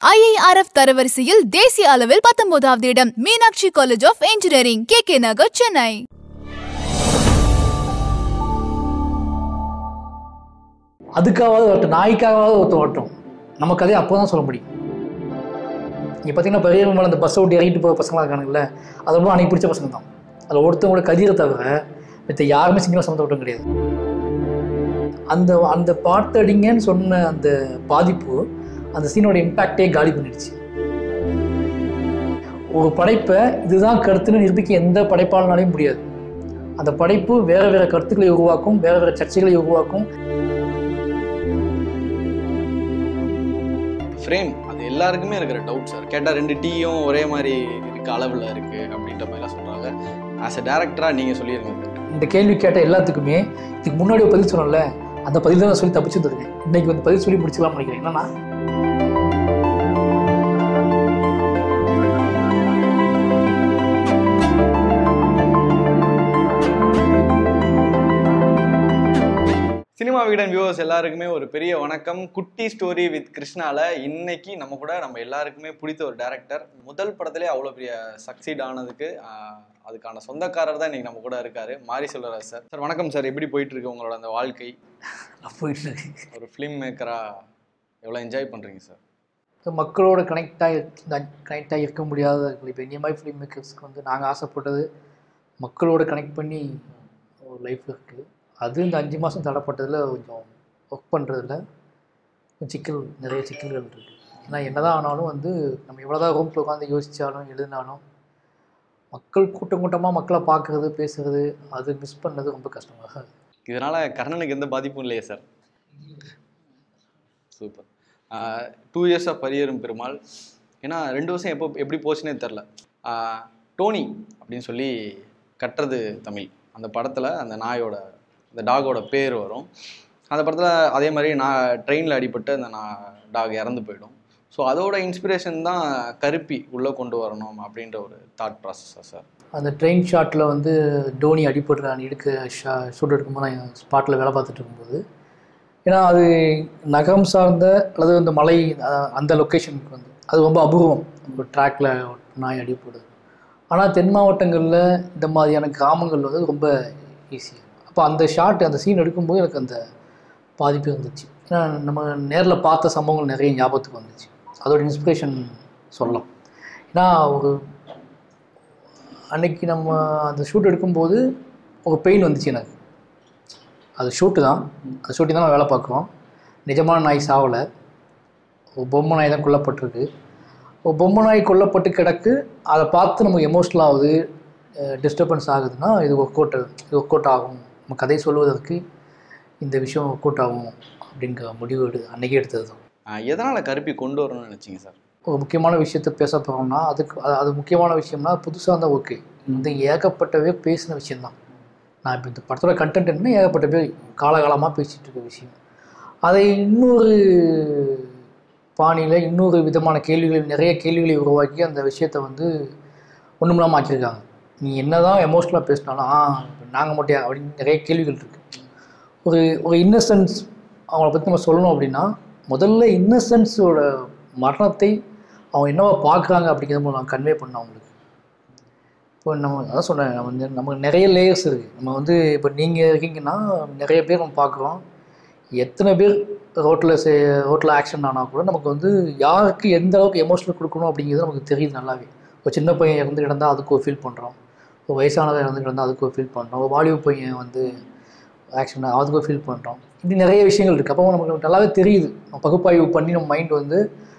IIRF தரவரிசையில் தேசிய அளவில் பத்தொன்பதாவது இடம் Meenakshi college of engineering K K Nagar Chennai அதுக்காவது வரட்டும் நாய்க்காவது ஒருத்தன் வரட்டும் நம்ம கதையை அப்போ தான் சொல்ல முடியும் இங்கே பார்த்தீங்கன்னா பெரிய மேலே அந்த பஸ்ஸை விட்டு இறங்கிட்டு போகிற பசங்களாம் இருக்கானுங்களே அது ரொம்ப அன்னைக்கு பிடிச்ச பசங்க தான் அதில் ஒருத்தவங்களோட கதிரை தவிர மற்ற யாருமே சினிமா சம்மந்தப்பட்டம் கிடையாது அந்த அந்த பார்த்தடிங்கன்னு சொன்ன அந்த பாதிப்பு அந்த சீனோட இம்பேக்டே காலி பண்ணிடுச்சு ஒரு படைப்பை இதுதான் கருத்துன்னு நிரூபிக்க எந்த படைப்பாளனாலையும் முடியாது அந்த படைப்பு வேற வேற கருத்துக்களை உருவாக்கும் வேற வேற சர்ச்சைகளை உருவாக்கும் ஃப்ரேம் அது எல்லாருக்குமே இருக்கிற டவுட் சார் கேட்டால் ரெண்டு டீயும் ஒரே மாதிரி இருக்க அளவில் இருக்கு அப்படின்ற மாதிரிலாம் சொல்கிறாங்க ஆஸ் அ டேரக்டராக நீங்கள் சொல்லிடுங்க சார் இந்த கேள்வி கேட்ட எல்லாத்துக்குமே இதுக்கு முன்னாடி ஒரு பதில் சொன்னோம்ல அந்த பதில் தான் நான் சொல்லி தப்பிச்சு வந்துருக்கேன் இன்னைக்கு வந்து பதில் சொல்லி முடிச்சுக்கலாம் நினைக்கிறேன் என்னன்னா சினிமா விகடன் வியூவர்ஸ் எல்லாருக்குமே ஒரு பெரிய வணக்கம் குட்டி ஸ்டோரி வித் கிருஷ்ணால இன்னைக்கு நம்ம கூட நம்ம எல்லாருக்குமே பிடித்த ஒரு டேரக்டர் முதல் படத்திலே அவ்வளோ பெரிய சக்சீட் ஆனதுக்கு ஆஹ், அதுக்கான சொந்தக்காரர் தான் இன்னைக்கு நம்ம கூட இருக்காரு மாரி செல்வராஜ் சார் சார் வணக்கம் சார் எப்படி போயிட்டு இருக்கு உங்களோட அந்த வாழ்க்கை நான் போயிட்டு இருக்கு ஒரு ஃபிலிம் மேக்கரா எவ்வளோ என்ஜாய் பண்றீங்க சார் மக்களோட கனெக்டாக கனெக்டாக இருக்க முடியாத இப்போ இந்த மாதிரி ஃபிலிம் மேக்கர்ஸ்க்கு வந்து நாங்கள் ஆசைப்பட்டது மக்களோட கனெக்ட் பண்ணி ஒரு லைஃப் இருக்குது அது இந்த அஞ்சு மாதம் தடப்பட்டதில் கொஞ்சம் ஒர்க் பண்ணுறதுல கொஞ்சம் சிக்கல் நிறைய சிக்கல்கள் இருக்குது ஏன்னா என்னதான் ஆனாலும் வந்து நம்ம எவ்வளோதான் ரூம்ல உட்காந்து யோசித்தாலும் எழுதினாலும் மக்கள் கூட்டம் கூட்டமாக மக்களை பார்க்குறது பேசுறது அது மிஸ் பண்ணது ரொம்ப கஷ்டமாக இருக்கு. இதனால கர்ணனுக்கு எந்த பாதிப்பும் இல்லையே sir super two years of Pariyerum Perumal ஏன்னா ரெண்டு வருஷம் எப்போ எப்படி போச்சுனே தெரில டோனி அப்படின்னு சொல்லி கட்டுறது தமிழ் அந்த படத்தில் அந்த நாயோட அந்த டாகோட பேர் வரும் அந்த படத்தில் அதே மாதிரி நான் ட்ரெயினில் அடிபட்டு அந்த நான் டாக் இறந்து போயிடும் ஸோ அதோட இன்ஸ்பிரேஷன் தான் கருப்பி உள்ளே கொண்டு வரணும் அப்படின்ற ஒரு தாட் ப்ராசஸா சார் அந்த ட்ரெயின் ஷாட்டில் வந்து டோனி அடிபடுற அந்த எடுக்க ஷா ஷூட் எடுக்கும்போது நான் ஸ்பாட்டில் வேலை பார்த்துட்டு இருக்கும்போது ஏன்னா அது நகரம் சார்ந்த அல்லது அந்த மலை அஹ், அந்த லொக்கேஷனுக்கு வந்து அது ரொம்ப அபூர்வம் ஒரு ட்ராக்ல நாய் அடிப்படுது ஆனால் தென் மாவட்டங்களில் இந்த மாதிரியான கிராமங்கள் வந்து ரொம்ப ஈஸி அப்போ அந்த ஷாட் அந்த சீன் எடுக்கும்போது எனக்கு அந்த பாதிப்பு இருந்துச்சு ஏன்னா நம்ம நேரில் பார்த்த சம்பவங்கள் நிறைய ஞாபகத்துக்கு வந்துச்சு அதோட இன்ஸ்பிரேஷன் சொல்லலாம் ஏன்னா ஒரு அன்னைக்கு நம்ம அந்த ஷூட் எடுக்கும்போது ஒரு பெயின் வந்துச்சு எனக்கு அது ஷூட்டு தான் அந்த ஷூட்டிங் தான் நான் வேலை பார்க்குறோம் நிஜமான நாய் சாவலை ஒரு பொம்மை நாய் தான் கொல்லப்பட்டிருக்கு ஒரு பொம்மை நாய் கொல்லப்பட்டு கிடக்கு அதை பார்த்து நமக்கு எமோஷ்னல் ஆகுது டிஸ்டர்பன்ஸ் ஆகுதுன்னா இது ஒர்க் அவுட் இது ஒர்க் அவுட் ஆகும் நம்ம கதை சொல்வதற்கு இந்த விஷயம் ஒர்க் அவுட் ஆகும் அப்படிங்கிற முடிவு எடு அன்றைக்கே எடுத்தது தான் எதனால் கருப்பி கொண்டு வரணும்னு நினச்சிங்க சார் ஒரு முக்கியமான விஷயத்த பேச போகிறோம்னா அதுக்கு அது- அது முக்கியமான விஷயம்னா புதுசாக இருந்தால் ஓகே இந்த ஏகப்பட்ட பேர் பேசின விஷயம்தான் நான் இப்போ இந்த படத்தோட கண்டென்ட் என்ன ஏகப்பட்ட பேர் காலகாலமாக பேசிகிட்டு இருக்க விஷயம் அதை இன்னொரு பாணியில் இன்னொரு விதமான கேள்விகளை நிறைய கேள்விகளை உருவாக்கி அந்த விஷயத்தை வந்து ஒன்றுமில்லாமல் ஆக்கியிருக்காங்க நீ என்னதான் எமோஷ்னலாக பேசினாலும் ஆ நாங்கள் மட்டும் யா- அப்படின்னு நிறைய கேள்விகள் இருக்குது ஒரு ஒரு இன்னசென்ஸ் அவங்கள பற்றி நம்ம சொல்லணும் அப்படின்னா முதல்ல இன்னசென்ஸோட மரணத்தை அவங்க என்னவா பார்க்குறாங்க அப்படிங்கிறத நான் கன்வே பண்ணேன் அவங்களுக்கு இப்போ நம்ம அதான் சொன்னேன் நம்ம வந்து நமக்கு நிறைய லேயர்ஸ் இருக்குது நம்ம வந்து இப்போ நீங்கள் இருக்கீங்கன்னா நிறைய பேர் நம்ம பார்க்குறோம் எத்தனை பேர் ரோட்டில் சே ரோட்டில் ஆக்ஷன் ஆனால் கூட நமக்கு வந்து யாருக்கு எந்த அளவுக்கு எமோஷனல் கொடுக்கணும் அப்படிங்கிறது நமக்கு தெரியுது நல்லாவே ஒரு சின்ன பையன் இறந்து கிடந்தால் அதுக்கு ஒரு ஃபீல் பண்ணுறோம் ஒரு வயசானவர் இறந்து கிடந்தால் அதுக்கு ஒரு ஃபீல் பண்ணுறோம் ஒரு வாலிப பையன் வந்து ஆக்ஷன் அதுக்கு ஒரு ஃபீல் பண்ணுறோம் இப்படி நிறைய விஷயங்கள் இருக்குது அப்போ நமக்கு நல்லாவே தெரியுது நம்ம பகுப்பாய்வு பண்ணி நம்ம மைண்ட் வந்து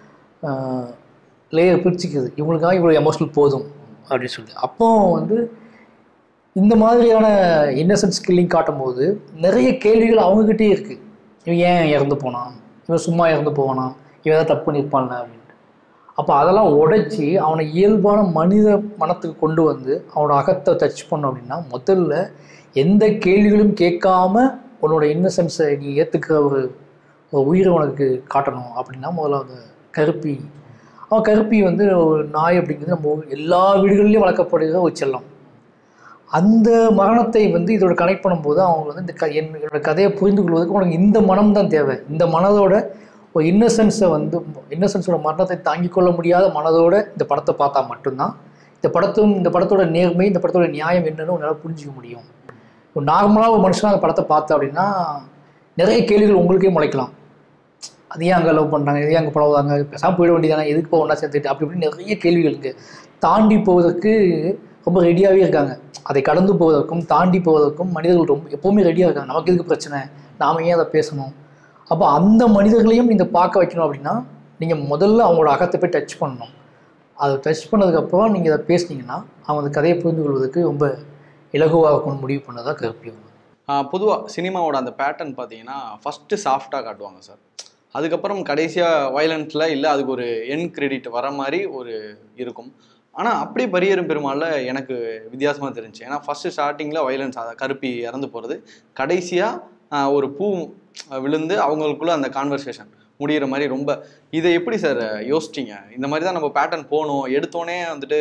லேயர் பிரிச்சுக்குது இவங்களுக்காக இவ்வளோ எமோஷனல் போதும் அப்படின்னு சொல்லி அப்போ வந்து இந்த மாதிரியான இன்னசென்ட் ஸ்கில்லிங் காட்டும்போது நிறைய கேள்விகள் அவங்கக்கிட்டே இருக்குது இவன் ஏன் இறந்து போனான் இவன் சும்மா இறந்து போவானா இவன் ஏதாவது தப்பு பண்ணியிருப்பான்ல அப்படின்ட்டு அப்போ அதெல்லாம் உடைச்சி அவனை இயல்பான மனித மனத்துக்கு கொண்டு வந்து அவனோட அகத்தை டச் பண்ணோம் அப்படின்னா முதல்ல எந்த கேள்விகளும் கேட்காம உன்னோட இன்னசென்ஸை நீ ஏற்றுக்கிற ஒரு ஒரு உயிரை உனக்கு காட்டணும் அப்படின்னா முதல்ல அந்த கருப்பி அவன் கருப்பி வந்து ஒரு நாய் அப்படிங்கிறது நம்ம எல்லா வீடுகள்லையும் வளர்க்கப்படுகிற ஒரு செல்லம் அந்த மரணத்தை வந்து இதோட கனெக்ட் பண்ணும்போது அவங்க வந்து இந்த க என்னோட கதையை புரிந்து கொள்வதற்கு உனக்கு இந்த மனம் தான் தேவை இந்த மனதோட ஒரு இன்னசென்ஸை வந்து இன்னசென்ஸோட மரணத்தை தாங்கிக் கொள்ள முடியாத மனதோட இந்த படத்தை பார்த்தா மட்டும்தான் இந்த படத்தும் இந்த படத்தோட நேர்மை இந்த படத்தோட நியாயம் என்னன்னு உங்களால் புரிஞ்சிக்க முடியும் ஒரு நார்மலாக ஒரு மனுஷனாக அந்த படத்தை பார்த்த அப்படின்னா நிறைய கேள்விகள் உங்களுக்கே முளைக்கலாம் அது ஏன் அங்கே லவ் பண்ணுறாங்க இது ஏன் அங்கே பழகுதாங்க பேசாமல் போயிட வேண்டியதானே எதுக்கு இப்போ ஒன்றா சேர்த்துட்டு அப்படி இப்படி நிறைய கேள்விகள் இருக்கு தாண்டி போவதற்கு ரொம்ப ரெடியாகவே இருக்காங்க அதை கடந்து போவதற்கும் தாண்டி போவதற்கும் மனிதர்கள் ரொம்ப எப்போவுமே ரெடியாக இருக்காங்க நமக்கு எதுக்கு பிரச்சனை நாம ஏன் அதை பேசணும் அப்போ அந்த மனிதர்களையும் நீங்கள் பார்க்க வைக்கணும் அப்படின்னா நீங்கள் முதல்ல அவங்களோட அகத்தை போய் டச் பண்ணணும் அதை டச் பண்ணதுக்கப்புறம் நீங்கள் அதை பேசுனீங்கன்னா அவங்க அந்த கதையை புரிந்து கொள்வதற்கு ரொம்ப இலகுவாக கொண்டு முடிவு பண்ணதா கருப்பியம் பொதுவாக சினிமாவோட அந்த பேட்டர்ன் பார்த்தீங்கன்னா ஃபஸ்ட்டு சாஃப்டாக காட்டுவாங்க சார் அதுக்கப்புறம் கடைசியாக வயலன்ஸில் இல்லை அதுக்கு ஒரு என் கிரெடிட் வர மாதிரி ஒரு இருக்கும் ஆனால் அப்படியே பரியரும் பெருமாளில் எனக்கு வித்தியாசமாக தெரிஞ்சு ஏன்னா ஃபஸ்ட்டு ஸ்டார்டிங்கில் வயலன்ஸ் அதை கருப்பி இறந்து போகிறது கடைசியாக ஒரு பூ விழுந்து அவங்களுக்குள்ள அந்த கான்வர்சேஷன் முடிகிற மாதிரி ரொம்ப இதை எப்படி சார் யோசிச்சிங்க இந்த மாதிரி தான் நம்ம பேட்டர்ன் போகணும் எடுத்தோடனே வந்துட்டு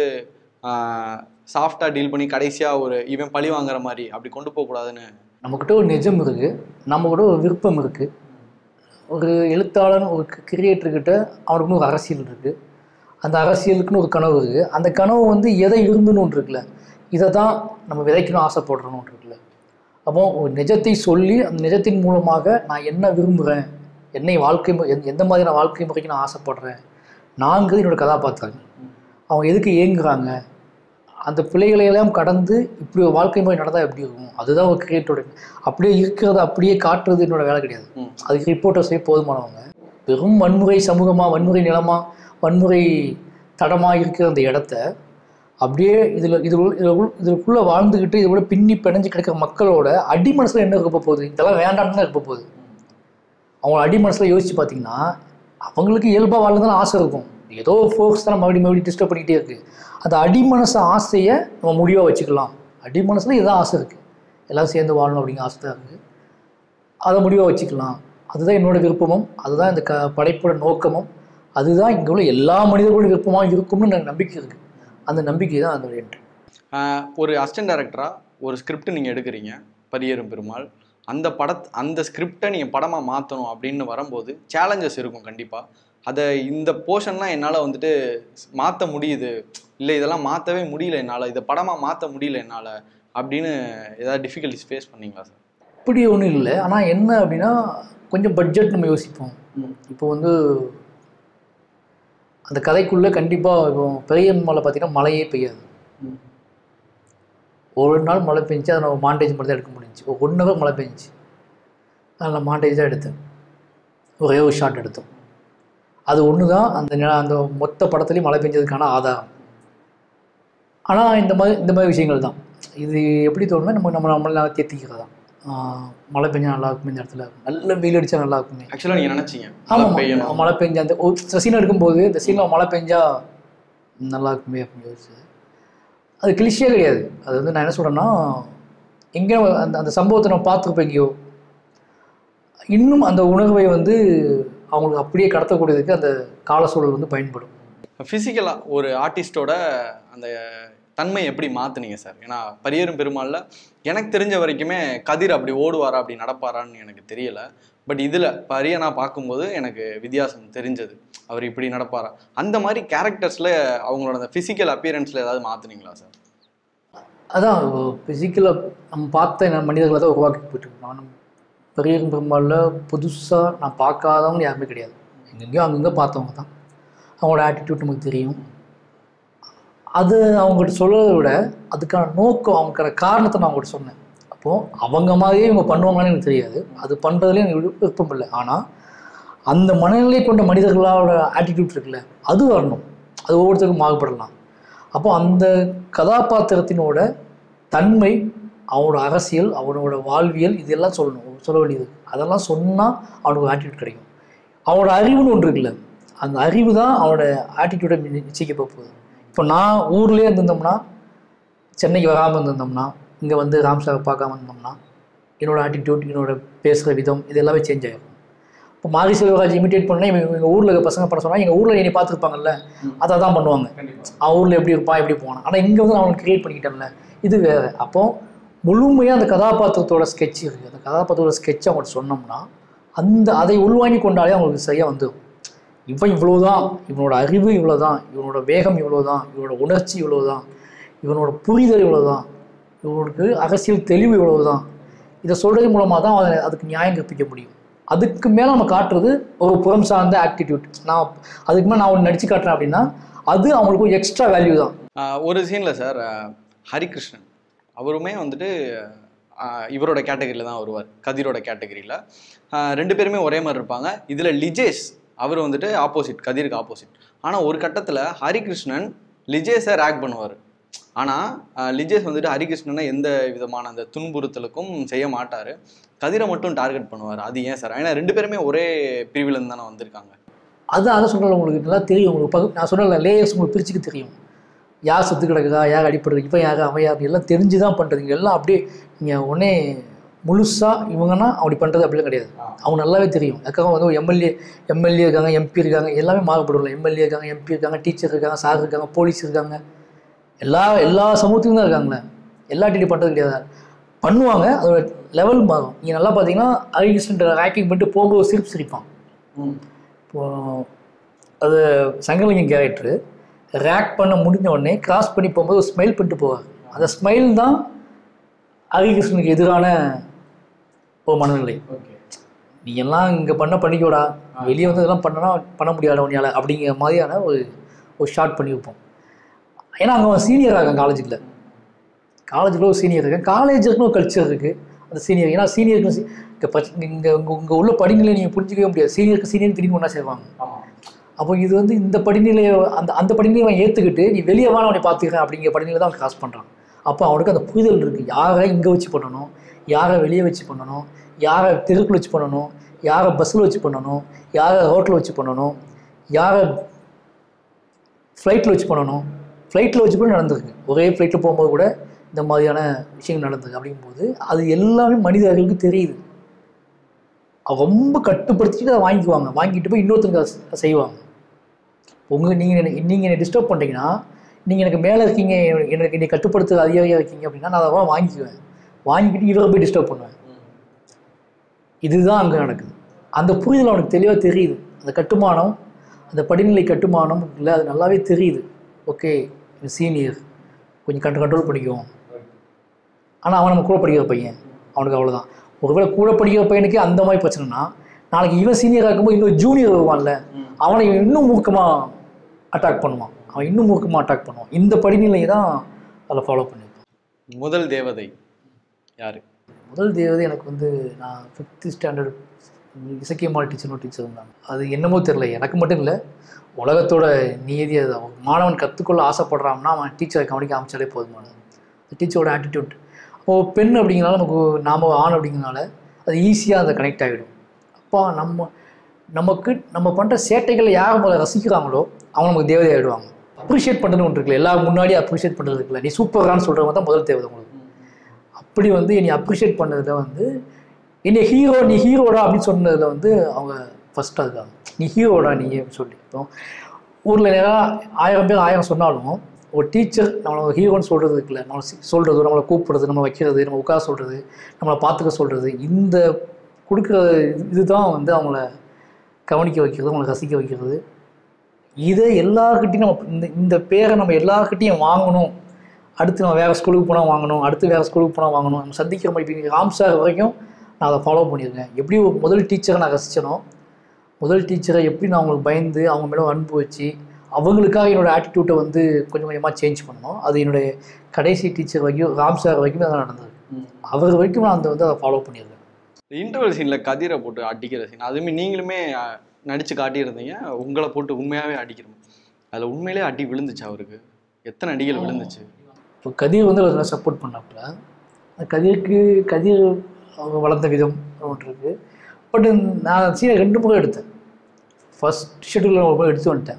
சாஃப்டாக டீல் பண்ணி கடைசியாக ஒரு இவன் பழி வாங்குற மாதிரி அப்படி கொண்டு போகக்கூடாதுன்னு நம்மக்கிட்ட ஒரு நிஜம் இருக்குது நம்மக்கிட்ட ஒரு விருப்பம் இருக்குது ஒரு எழுத்தாளன் ஒரு கிரியேட்டர்கிட்ட அவனுக்குன்னு ஒரு அரசியல் இருக்குது அந்த அரசியலுக்குன்னு ஒரு கனவு இருக்குது அந்த கனவு வந்து எதை விரும்பணும்னு இருக்குல்ல இதை தான் நம்ம விதைக்கணும் ஆசைப்படுறோம்னு இருக்குல்ல அப்போ ஒரு நிஜத்தை சொல்லி அந்த நிஜத்தின் மூலமாக நான் என்ன விரும்புகிறேன் என்னை வாழ்க்கை மு- எந்த- எந்த மாதிரியான வாழ்க்கை முறைக்கு நான் ஆசைப்படுறேன் நாங்கள் என்னோட கதாபாத்திரங்கள் அவங்க எதுக்கு ஏங்குறாங்க அந்த பிள்ளைகளை எல்லாம் கடந்து இப்படி ஒரு வாழ்க்கை முறை நடந்தால் எப்படி இருக்கும் அதுதான் ஒரு கிரியேட்டோட அப்படியே இருக்கிறத அப்படியே காட்டுறது என்னோட வேலை கிடையாது ம். அதுக்கு ரிப்போர்ட்டர்ஸே போதுமானவங்க வெறும் வன்முறை சமூகமாக வன்முறை நிலமா வன்முறை தடமாக இருக்கிற அந்த இடத்த அப்படியே இதில் இது இதுக்குள்ளே வாழ்ந்துக்கிட்டு இதோட பின்னி பிணைஞ்சு கிடக்கிற மக்களோட அடி மனசில் என்ன இருக்க போகுது இதெல்லாம் வேண்டாம்னு தான் இருக்க போகுது அவங்க அடி மனசில் யோசிச்சு பார்த்தீங்கன்னா அவங்களுக்கு இயல்பாக வாழ்றதுன்னு ஆசை இருக்கும் ஏதோ ஃபோர்ஸ் தான் மறுபடியும் மறுபடியும் டிஸ்டர்ப் பண்ணிக்கிட்டே இருக்குது அந்த அடி மனசு ஆசையை நம்ம முடிவாக வச்சுக்கலாம் அடி மனசில் இதான் ஆசை இருக்குது எல்லாம் சேர்ந்து வாழணும் அப்படிங்கிற ஆசை தான் இருக்குது அதை முடிவாக வச்சுக்கலாம் அதுதான் என்னோட விருப்பமும் அதுதான் இந்த க படைப்போட நோக்கமும் அதுதான் இங்கே உள்ள எல்லா மனிதர்களோட விருப்பமாக இருக்கும்னு எனக்கு நம்பிக்கை இருக்குது அந்த நம்பிக்கை தான் அதோட என்ட்ரி ஆஹ் ஒரு அசிஸ்டன்ட் டைரக்டராக ஒரு ஸ்கிரிப்ட் நீங்கள் எடுக்கிறீங்க பரியரும் பெருமாள் அந்த படத் அந்த ஸ்கிரிப்டை நீங்கள் படமாக மாற்றணும் அப்படின்னு வரும்போது சேலஞ்சஸ் இருக்கும் கண்டிப்பாக அதை இந்த போர்ஷன்லாம் என்னால் வந்துட்டு மாற்ற முடியுது இல்லை இதெல்லாம் மாற்றவே முடியல என்னால் இதை படமாக மாற்ற முடியல என்னால் அப்படின்னு ஏதாவது டிஃபிகல்ட்டிஸ் ஃபேஸ் பண்ணீங்களா சார் அப்படி ஒன்றும் இல்லை ஆனால் என்ன அப்படின்னா கொஞ்சம் பட்ஜெட் நம்ம யோசிப்போம் இப்போ வந்து அந்த கதைக்குள்ளே கண்டிப்பாக இப்போ பெரிய மலை பார்த்தீங்கன்னா மழையே பெய்யாது ஒரு நாள் மழை பெஞ்சு அதை நம்ம மாண்டேஜ் மட்டும் தான் எடுக்க முடிஞ்சுச்சு ஒரு ஒன் ஹவர் மழை பெஞ்சுச்சு அதில் மாண்டேஜ் தான் எடுத்தேன் ஒரே ஒரு ஷாட் எடுத்தோம் அது ஒன்று தான் அந்த நில- அந்த மொத்த படத்துலேயும் மழை பெஞ்சதுக்கான ஆதாரம் ஆனால் இந்த மாதிரி இந்த மாதிரி விஷயங்கள் தான் இது எப்படி தோணுன்னா நம்ம நம்ம நம்மளை தேத்திக்கிறது தான் ஆஹ் மழை பெஞ்சா நல்லா இருக்குமே இந்த இடத்துல நல்ல வெயில் அடிச்சா நல்லா இருக்குமே ஆக்சுவலாக நீங்கள் நினச்சிங்க ஆமாம் பெய்யணும் மழை பெஞ்சா அந்த ஒரு சீன் எடுக்கும்போது இந்த சீனில் மழை பெஞ்சா நல்லா இருக்குமே அப்படின்னு யோசிச்சு அது கிளிஷியே கிடையாது அது வந்து நான் என்ன சொல்கிறேன்னா எங்கே அந்த அந்த சம்பவத்தை நம்ம பார்த்துருப்போம் எங்கேயோ இன்னும் அந்த உணர்வை வந்து அவங்களுக்கு அப்படியே கடத்தக்கூடியதுக்கு அந்த கால சூழல் வந்து பயன்படும் ஃபிசிக்கலாக ஒரு ஆர்டிஸ்டோட அந்த தன்மை எப்படி மாற்றுனீங்க சார் ஏன்னா பரியரும் பெருமாள்ல எனக்கு தெரிஞ்ச வரைக்குமே கதிர் அப்படி ஓடுவாரா அப்படி நடப்பாரான்னு எனக்கு தெரியல பட் இதில் பரியனா பார்க்கும்போது எனக்கு வித்தியாசம் தெரிஞ்சது அவர் இப்படி நடப்பாரா அந்த மாதிரி கேரக்டர்ஸில் அவங்களோட அந்த ஃபிசிக்கல் அப்பியரன்ஸில் ஏதாவது மாற்றுனீங்களா சார் அதான் ஃபிசிக்கலாக நம்ம பார்த்த ந- மனிதர்களை தான் உருவாக்கி போயிட்டு இருக்கோம். நான் பெரிய பெரும்பாலில் புதுசாக நான் பார்க்காதவங்க யாருமே கிடையாது எங்கெங்கேயோ அங்கங்கே பார்த்தவங்க தான் அவங்களோட ஆட்டிடியூட் நமக்கு தெரியும் அது அவங்ககிட்ட சொல்கிறத விட அதுக்கான நோக்கம் அவங்களுக்கான காரணத்தை நான் அவங்ககிட்ட சொன்னேன் அப்போது அவங்க மாதிரியே இவங்க பண்ணுவாங்கன்னு எனக்கு தெரியாது அது பண்ணுறதுலேயும் எனக்கு விருப்ப- விருப்பம் இல்லை ஆனால் அந்த மனநிலை கொண்ட மனிதர்களோட ஆட்டிடியூட் இருக்குல்ல அது வரணும் அது ஒவ்வொருத்தருக்கும் மாறுபடலாம் அப்போ அந்த கதாபாத்திரத்தினோட தன்மை அவனோட அரசியல் அவனோட வாழ்வியல் இதெல்லாம் சொல்லணும் சொல்ல வேண்டியது அதெல்லாம் சொன்னால் அவனுக்கு ஆட்டிடியூட் கிடைக்கும் அவனோட அறிவுன்னு ஒன்று இருக்குல்ல அந்த அறிவு தான் அவனோட ஆட்டிடியூடை நிச்சயிக்க போகுது இப்போ நான் ஊர்லேயே இருந்திருந்தோம்னா சென்னைக்கு வராமல் இருந்திருந்தோம்னா இங்கே வந்து ராம் சாரை பார்க்காம இருந்தோம்னா என்னோட ஆட்டிடியூட் என்னோட பேசுகிற விதம் இது எல்லாமே சேஞ்ச் ஆகிருக்கும் இப்போ மாரி செல்வராஜ் இமிட்டேட் பண்ணால் இவங்க எங்கள் ஊரில் இருக்க பசங்க பண்ண சொன்னால் எங்கள் ஊரில் என்னை பார்த்துருப்பாங்கல்ல அதை தான் பண்ணுவாங்க அவன் ஊரில் எப்படி இருப்பான் எப்படி போனான் ஆனால் இங்கே வந்து நான் அவனுக்கு கிரியேட் பண்ணிக்கிட்டேன்ல இது வேறு அப்போ முழுமையாக அந்த கதாபாத்திரத்தோட ஸ்கெட்ச் இருக்குது அந்த கதாபாத்திரத்தோட ஸ்கெட்ச் அவங்கள்ட்ட சொன்னோம்னா அந்த அதை உள்வாங்கி கொண்டாலே அவங்களுக்கு சரியாக வந்துடும் இவன் இவ்வளோதான் இவனோட அறிவு இவ்வளோதான் இவனோட வேகம் இவ்வளோதான் இவனோட உணர்ச்சி இவ்வளோதான் இவனோட புரிதல் இவ்வளோதான் இவனுக்கு அரசியல் தெளிவு இவ்வளவுதான் இதை சொல்கிறது மூலமாக தான் அவன் அதுக்கு நியாயம் கற்பிக்க முடியும் அதுக்கு மேலே நம்ம காட்டுறது ஒரு புறம் சார்ந்த ஆக்டிடியூட் நான் அதுக்கு மேலே நான் ஒன்று நடிச்சு காட்டுறேன் அப்படின்னா அது அவங்களுக்கு ஒரு எக்ஸ்ட்ரா வேல்யூ தான் ஆஹ் ஒரு சீனில் சார் ஹரிகிருஷ்ணன் அவருமே வந்துட்டு ஆஹ் இவரோட கேட்டகரியில் தான் வருவார் கதிரோட கேட்டகரியில் ரெண்டு பேருமே ஒரே மாதிரி இருப்பாங்க இதில் லிஜேஷ் அவர் வந்துட்டு ஆப்போசிட் கதிருக்கு ஆப்போசிட் ஆனால் ஒரு கட்டத்தில் ஹரிகிருஷ்ணன் லிஜேஷை ரேக் பண்ணுவார் ஆனால் லிஜேஷ் வந்துட்டு ஹரிகிருஷ்ணனை எந்த விதமான அந்த துன்புறுத்தலுக்கும் செய்ய மாட்டார் கதிரை மட்டும் டார்கெட் பண்ணுவார் அது ஏன் சார் ஏன்னா ரெண்டு பேருமே ஒரே பிரிவிலேருந்து தானே வந்திருக்காங்க அது அதை சொல்கிறேன் உங்களுக்கு நல்லா தெரியும் உங்களுக்கு பகு நான் சொன்னல லேயர்ஸ் உங்களுக்கு பிரிச்சுக்க தெரியும் யார் செத்து கிடக்குதா யார் அடிப்படுறது இவன் யார் அவன் யார் எல்லாம் தெரிஞ்சு தான் பண்ணுறதுங்க எல்லாம் அப்படியே நீங்கள் உடனே முழுசாக இவங்கன்னா அப்படி பண்ணுறது அப்படிலாம் கிடையாது அவங்க நல்லாவே தெரியும் அதுக்காக வந்து ஒரு எம்எல்ஏ எம்எல்ஏ இருக்காங்க எம்பி இருக்காங்க எல்லாமே மாறுபடும்ல எம்எல்ஏ இருக்காங்க எம்பி இருக்காங்க டீச்சர் இருக்காங்க சார் இருக்காங்க போலீஸ் இருக்காங்க எல்லா எல்லா சமூகத்துக்கும் தான் இருக்காங்களே எல்லா டீடி பண்ணுறது கிடையாது பண்ணுவாங்க அதோட லெவல் மாறும் நீங்கள் நல்லா பார்த்தீங்கன்னா ஹரிகிருஷ்ணன் ரேக்கிங் பண்ணிட்டு போகும்போது சிரிப்பு சிரிப்பான் இப்போ அது சங்கலிங்கம் கேரக்டரு ரேக் பண்ண முடிஞ்ச உடனே கிராஸ் பண்ணி போகும்போது ஒரு ஸ்மைல் பண்ணிட்டு போவார் அந்த ஸ்மைல் தான் ஹரிகிருஷ்ணனுக்கு எதிரான ஒரு மனநிலை நீ எல்லாம் இங்கே பண்ண பண்ணிக்கோடா வெளியே வந்து இதெல்லாம் பண்ணனா பண்ண முடியாத உன்னையால அப்படிங்கிற மாதிரியான ஒரு ஒரு ஷார்ட் பண்ணி வைப்போம் ஏன்னா அங்கே அவன் சீனியராக இருக்கான் காலேஜுக்குள்ள காலேஜுக்குள்ள ஒரு சீனியர் இருக்கேன் காலேஜுக்குன்னு ஒரு கல்ச்சர் இருக்குது அந்த சீனியர் ஏன்னா சீனியருக்கு இங்கே பச் இங்கே உங்கள் உங்கள் உள்ள படிநிலை நீங்கள் புரிஞ்சிக்கவே முடியாது சீனியருக்கு சீனியர் திரும்பி ஒன்றா சேருவாங்க அப்போ இது வந்து இந்த படிநிலையை அந்த அந்த படிநிலையை அவன் ஏற்றுக்கிட்டு நீ வெளியே வா அவனை பார்த்துக்கிறேன் அப்படிங்கிற படிநிலை தான் அவன் கிராஸ் பண்ணுறான் அப்போ அவனுக்கு அந்த புரிதல் இருக்குது யாரை இங்கே வச்சு பண்ணணும் யாரை வெளியே வச்சு பண்ணணும் யாரை தெருக்குள்ள வச்சு பண்ணணும் யாரை பஸ்ஸில் வச்சு பண்ணணும் யாரை ரோட்டில் வச்சு பண்ணணும் யாரை ஃப்ளைட்டில் வச்சு பண்ணணும் ஃப்ளைட்டில் வச்சு கூட நடந்திருக்கு ஒரே ஃப்ளைட்டில் போகும்போது கூட இந்த மாதிரியான விஷயங்கள் நடந்திருக்கு அப்படிங்கும்போது அது எல்லாமே மனித அறிவுக்கு தெரியுது அவங்க ரொம்ப கட்டுப்படுத்திட்டு அதை வாங்கிக்குவாங்க வாங்கிட்டு போய் இன்னொருத்தருக்கு அதை செ- செய்வாங்க உங்கள் நீங்கள் நீங்கள் என்னை டிஸ்டர்ப் பண்ணுறீங்கன்னா நீங்கள் எனக்கு மேலே இருக்கீங்க எனக்கு என்னை கட்டுப்படுத்துற அதிகாரியாக இருக்கீங்க அப்படின்னா நான் அதை வாங்கிக்குவேன் வாங்கிக்கிட்டு இவரை போய் டிஸ்டர்ப் பண்ணுவேன் இதுதான் அங்கே நடக்குது அந்த புரிதல் அவனுக்கு தெளிவாக தெரியுது அந்த கட்டுமானம் அந்த படிநிலை கட்டுமானம் இல்லை அது நல்லாவே தெரியுது ஓகே சீனியர் கொஞ்சம் கண்ட்ரோல் கண்ட்ரோல் பண்ணிக்குவோம் ஆனால் அவன் நம்ம கூட படிக்கிற பையன் அவனுக்கு அவ்வளோதான் ஒருவேளை கூட படிக்கிற பையனுக்கு அந்த மாதிரி பிரச்சனைனா நாளைக்கு இவன் சீனியராக இருக்கும்போது இன்னும் ஜூனியர் வருவான்ல அவனை இவன் இன்னும் மூர்க்கமாக அட்டாக் பண்ணுவான் அவன் இன்னும் மூர்க்கமாக அட்டாக் பண்ணுவான் இந்த படிநிலையை தான் அதில் ஃபாலோ பண்ணியிருப்பான் முதல் தேவதை யாரு முதல் தேவதை எனக்கு வந்து நான் ஃபிஃப்த்து ஸ்டாண்டர்ட் இசக்கியம்மாள் டீச்சர்னு டீச்சர் இருந்தாங்க அது என்னமோ தெரில எனக்கு மட்டும் இல்லை உலகத்தோட நியதி அது அவன் மாணவன் கற்றுக்கொள்ள ஆசைப்படுறான்னா அவன் டீச்சரை கவனிக்க ஆரம்பிச்சாலே போதுமானது டீச்சரோட ஆட்டிடியூட் அப்போது பெண் அப்படிங்கிறனால நமக்கு நாம ஆண் அப்படிங்கிறனால அது ஈஸியாக அதை கனெக்ட் ஆகிடும் அப்போ நம்ம நமக்கு நம்ம பண்ணுற சேட்டைகளை யார் முதல்ல ரசிக்கிறாங்களோ அவங்க நமக்கு தேவதை ஆகிடுவாங்க அப்ரிஷியேட் பண்ணுறது ஒன்று இருக்குல்ல எல்லாரும் முன்னாடி அப்ரிஷியேட் பண்ணுறது இருக்குல்ல நீ சூப்பரான்னு சொல்கிறவங்க தான் முதல் தேவதை உங்களுக்கு அப்படி வந்து என்னை அப்ரிஷியேட் பண்ணதில் வந்து என்னை ஹீரோ நீ ஹீரோடா அப்படின்னு சொன்னதில் வந்து அவங்க ஃபஸ்ட்டாக இருக்காங்க நீ ஹீரோடா நீ அப்படின்னு சொல்லி இப்போ ஊரில் நேரம் ஆயிரம் பேர் ஆயிரம் சொன்னாலும் ஒரு டீச்சர் நம்மளை ஹீரோன்னு சொல்கிறது இருக்குல்ல நம்மளை சி- சொல்கிறது நம்மளை கூப்பிடுறது நம்ம வைக்கிறது நம்ம உட்கார சொல்கிறது நம்மளை பார்த்துக்க சொல்கிறது இந்த கொடுக்குற இது- இதுதான் வந்து அவங்கள கவனிக்க வைக்கிறது அவங்கள ரசிக்க வைக்கிறது இதை எல்லாருக்கிட்டையும் நம்ம இந்த இந்த பேரை நம்ம எல்லாருக்கிட்டையும் வாங்கணும் அடுத்து நம்ம வேறு ஸ்கூலுக்கு போனால் வாங்கணும் அடுத்து வேறு ஸ்கூலுக்கு போனால் வாங்கணும் நம்ம சந்திக்கிற மாதிரி இப்போ ராம் சார் வரைக்கும் நான் அதை ஃபாலோ பண்ணியிருக்கேன் எப்படி ஒரு முதல் டீச்சரை நான் ரசிச்சனோ முதல் டீச்சரை எப்படி நான் அவங்களுக்கு பயந்து அவங்க மேலே அன்பு வச்சு அவங்களுக்காக என்னோட ஆட்டிடியூட்டை வந்து கொஞ்சம் கொஞ்சமாக சேஞ்ச் பண்ணணும் அது என்னுடைய கடைசி டீச்சர் வரைக்கும் ராம் சார் வரைக்கும் தான் நடந்தது அவர் வரைக்கும் நான் அந்த வந்து அதை ஃபாலோ பண்ணியிருக்கேன் இன்டர்வல் சீனில் கதிரை போட்டு அடிக்கிற சீன் அதுவுமே நீங்களுமே அஹ், நடிச்சு காட்டியிருந்தீங்க உங்களை போட்டு உண்மையாகவே அடிக்கிறோம் அதில் உண்மையிலே அடி விழுந்துச்சு அவருக்கு எத்தனை அடிகள் விழுந்துச்சு இப்போ கதிர் வந்து அவர் சப்போர்ட் பண்ணாப்புல அந்த கதிருக்கு கதிர் அவங்க வளர்ந்த விதம் ஒன்று இருக்குது பட் நான் சீனை ரெண்டு முறை எடுத்தேன் ஃபர்ஸ்ட் ஷெட்யூலில் ஒரு முறை எடுத்து வந்துட்டேன்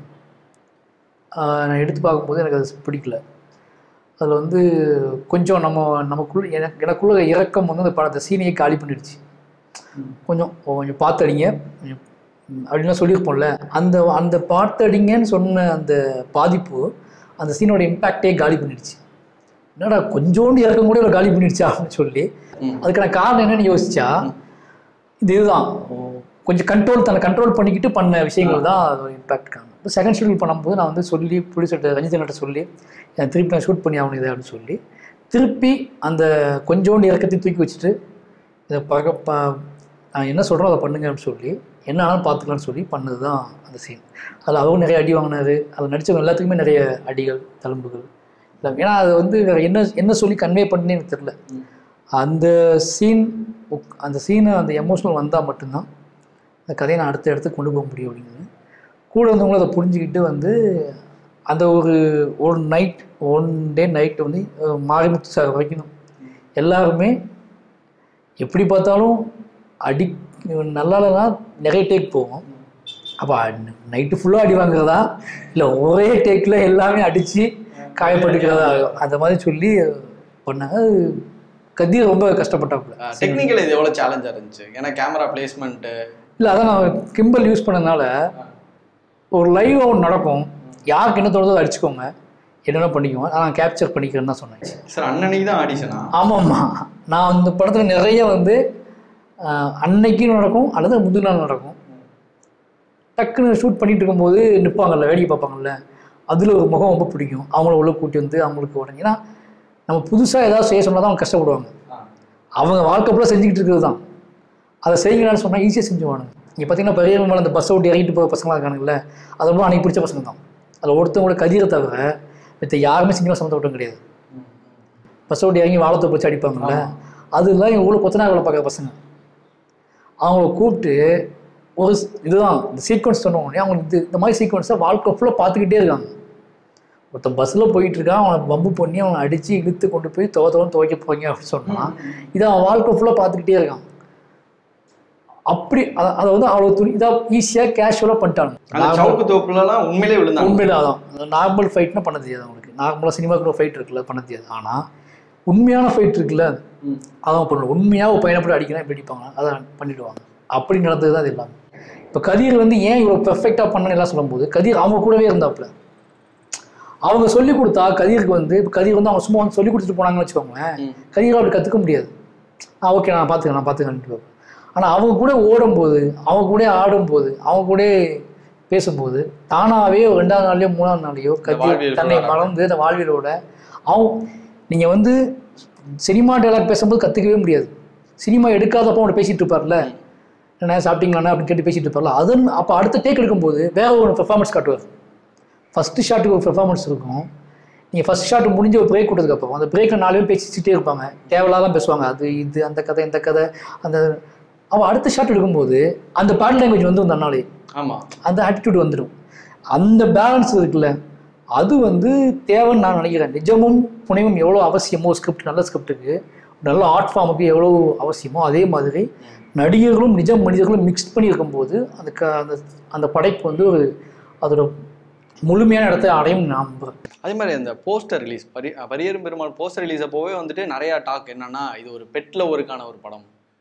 ஆஹ் நான் எடுத்து பார்க்கும்போது எனக்கு அது பிடிக்கல அதில் வந்து கொஞ்சம் நம்ம நமக்குள்ள எனக்கு எனக்குள்ள இறக்கம் வந்து அந்த படத்தை சீனையை காலி பண்ணிடுச்சு கொஞ்சம் கொஞ்சம் பார்த்தடிங்க கொஞ்சம் ம், அப்படின்லாம் சொல்லியிருப்போம்ல அந்த அந்த பார்த்தடிங்கன்னு சொன்ன அந்த பாதிப்பு அந்த சீனோட இம்பேக்டே காலி பண்ணிடுச்சு என்னடா கொஞ்சோண்டு இறக்கம் கூட இவ்வளோ காலி பண்ணிடுச்சா அப்படின்னு சொல்லி ம். அதுக்கான காரணம் என்னன்னு யோசிச்சா இது இதுதான் ஓ, கொஞ்சம் கண்ட்ரோல் தன்னை கண்ட்ரோல் பண்ணிக்கிட்டு பண்ண விஷயங்கள் தான் அது இம்பாக்ட் காணும் இப்போ செகண்ட் ஷெடியூல் பண்ணும்போது நான் வந்து சொல்லி ப்ரொடியூசர்கிட்ட ரஞ்சிதன்கிட்ட சொல்லி "எனக்கு திருப்பி நான் ஷூட் பண்ணி ஆகணும் இதை அப்படின்னு சொல்லி திருப்பி அந்த கொஞ்சோண்டு இறக்கத்தை தூக்கி வச்சுட்டு இதை பக ப நான் என்ன சொல்கிறோம் அதை பண்ணுங்க அப்படின்னு சொல்லி என்ன ஆனாலும் பார்த்துக்கலாம்னு சொல்லி பண்ணது தான் அந்த சீன் அதில் அவரும் நிறைய அடி வாங்கினாரு அதில் நடித்தவங்க எல்லாத்துக்குமே நிறைய அடிகள் தழும்புகள் எல்லாம் ஏன்னா அது வந்து வேறு என்ன என்ன சொல்லி கன்வே பண்ணே எனக்கு தெரில அந்த சீன் அந்த சீனை அந்த எமோஷனல் வந்தால் மட்டும்தான் அந்த கதையை நான் அடுத்த இடத்துக்கு கொண்டு போக முடியும் அப்படின்னு கூட இருந்தவங்களும் அதை புரிஞ்சுக்கிட்டு வந்து அந்த ஒரு one night one day night வந்து அஹ், மாரிமுத்து சார் வரைக்கும் எல்லாருமே எப்படி பார்த்தாலும் அடி நல்லாலனா நிறைய டேக் போகும் அப்போ நைட்டு ஃபுல்லாக அடி வாங்குறதா இல்லை ஒரே டேக்கில் எல்லாமே அடித்து காயப்பட்டுக்கிறதா அந்த மாதிரி சொல்லி பண்ணாங்க அது கதீர் ரொம்ப கஷ்டப்பட்டாப்புல டெக்னிக்கல் இது எவ்வளோ சேலஞ்சாக இருந்துச்சு ஏன்னா கேமரா பிளேஸ்மெண்ட்டு இல்லை அதான் நான் கிம்பல் யூஸ் பண்ணதுனால ஒரு லைவ் ஒன்று நடக்கும் யாருக்கு என்ன தோணுதோ அதை அடிச்சுக்கோங்க என்னென்ன பண்ணிக்குவோம் நான் கேப்சர் பண்ணிக்கிறேன்னு தான் சொன்னேன் சார் அன்னன்னைக்கு தான் ஆடிஷனா ஆமாம்மா நான் அந்த படத்தில் நிறைய வந்து ஆஹ், அன்னைக்கும் நடக்கும் அல்லது முந்தின நாள் நடக்கும் டக்குன்னு ஷூட் பண்ணிட்டு இருக்கும்போது நிற்பாங்கல்ல வேடிக்கை பார்ப்பாங்கல்ல அதில் ஒரு முகம் ரொம்ப பிடிக்கும் அவங்கள உள்ள கூட்டி வந்து அவங்களுக்கு உடனே ஏன்னா நம்ம புதுசாக ஏதாவது செய்ய சொன்னால் தான் அவங்க கஷ்டப்படுவாங்க அவங்க வாழ்க்கை ஃபுல்லாக செஞ்சுக்கிட்டு இருக்கிறது தான் அதை செய்யுங்களான்னு சொன்னால் ஈஸியாக செஞ்சுவானுங்க இங்கே பார்த்தீங்கன்னா பெரிய மேலே அந்த பஸ்ஸை விட்டு இறங்கிட்டு போகிற பசங்களாம் இருக்கானுங்கள அது ரொம்ப அன்னைக்கு பிடிச்ச பசங்க தான் அதில் ஒருத்தவங்க கூட கதிரை தவிர மற்ற யாருமே சிங்கிளாக சம்மந்தப்பட்டும் கிடையாது பஸ்ஸை விட்டு இறங்கி வாழத்தை பிடிச்சி அடிப்பாங்கல்ல அதெல்லாம் எங்கள் ஊரில் கொத்தனார் வேலை பார்க்குற பசங்க அவங்கள கூப்பிட்டு ஒரு ஸ்- இதுதான் இந்த சீக்வன்ஸ் சொன்ன உடனே அவங்க இது இந்த மாதிரி சீக்வன்ஸை வாழ்க்கை ஃபுல்லாக பார்த்துக்கிட்டே இருக்காங்க ஒருத்தன் பஸ்ஸில் போயிட்டு இருக்கான் அவனை பம்பு பண்ணி அவனை அடித்து இழுத்து கொண்டு போய் துவ துவன்னு துவைக்க போறீங்க அப்படின்னு சொன்னான் இதை அவன் வாழ்க்கை ஃபுல்லாக பார்த்துக்கிட்டே இருக்கான் அப்படி அத- அதை வந்து அவ்வளோ துணி இதாக ஈஸியாக கேஷுவலாக பண்ணிட்டாங்க அந்த சவுக்கு தோப்புலலாம் உண்மையிலே விழுந்தாங்க உண்மையில அதான் நார்மல் ஃபைட்னா பண்ண தெரியாது அவங்களுக்கு நார்மலாக சினிமாக்குள்ள ஃபைட் இருக்குல்ல பண்ண தெரியாது ஆனால் உண்மையான ஃபைட் இருக்குல்ல ம். அதான் பண்ணணும் உண்மையாக ஒரு பையனை போய் அடிக்கலாம் எப்படி அடிப்பாங்க அதை பண்ணிடுவாங்க அப்படி நடந்தது தான் அது எல்லாமே இப்போ கதிர் வந்து ஏன் இவ்வளோ பெர்ஃபெக்டாக பண்ணணும் எல்லாம் சொல்லும்போது கதிர் அவங்க கூடவே இருந்தாப்புல அவங்க சொல்லி கொடுத்தா கதிருக்கு வந்து இப்போ கதிர் வந்து அவங்க சும்மா வந்து சொல்லி கொடுத்துட்டு போனாங்கன்னு வச்சுக்கோங்களேன் ம். கதிர் அப்படி கற்றுக்க முடியாது ஆ ஓகே நான் பார்த்துக்கிறேன் நான் பார்த்துக்கிறேன் ஆனால் அவங்க கூட ஓடும்போது அவங்க கூட ஆடும்போது அவங்க கூட பேசும்போது தானாகவே ஒரு ரெண்டாவது நாள்லையோ மூணாவது நாள்லையோ கதிர் வாழ்வியல் தன்னை கூட மறந்து அந்த வாழ்வியலோட அவங்க நீங்கள் வந்து சினிமா டைலாக் பேசும்போது கற்றுக்கவே முடியாது சினிமா எடுக்காதப்போ அவனை பேசிட்டு இருப்பார்ல என்ன சாப்பிட்டீங்களாண்ணா அப்படின்னு கேட்டு பேசிட்டு இருப்பார்ல அது அப்போ அடுத்த டேக் எடுக்கும்போது வேற ஒரு பெர்ஃபார்மன்ஸ் காட்டுவார் ஃபஸ்ட்டு ஷாட்டுக்கு ஒரு பெர்ஃபார்மன்ஸ் இருக்கும் நீங்கள் ஃபஸ்ட் ஷாட் முடிஞ்ச ஒரு பிரேக் கொடுத்ததுக்கு அப்புறம் அந்த பிரேக்கில் நாலு பேர் பேசிக்கிட்டே இருப்பாங்க தேவையில்லாதான் பேசுவாங்க அது இது அந்த கதை இந்த கதை அந்த அவன் அடுத்த ஷாட் எடுக்கும்போது அந்த பாடி லாங்குவேஜ் வந்து அந்த நாளே ஆமா அந்த ஆட்டிடியூட் வந்துடும் அந்த பேலன்ஸ் இருக்குல்ல அது வந்து தேவைன்னு நான் நினைக்கிறேன் நிஜமும் புனைவும் எவ்வளோ அவசியமோ ஸ்கிரிப்ட் நல்ல ஸ்கிரிப்டுக்கு நல்ல ஆர்ட் ஃபார்முக்கு எவ்வளோ அவசியமோ அதே மாதிரி நடிகர்களும் நிஜ மனிதர்களும் மிக்ஸ் பண்ணி இருக்கும்போது அந்த க அந்த அந்த படைப்பு வந்து ஒரு அதோட முழுமையான இடத்தை அடையும் நான் நம்புறேன் அதே மாதிரி அந்த போஸ்டர் ரிலீஸ் பரி பரியரும் பெருமாள் போஸ்டர் ரிலீஸ் அப்போவே வந்துட்டு நிறைய டாக் என்னன்னா இது ஒரு பெட் லவருக்கான ஒரு படம்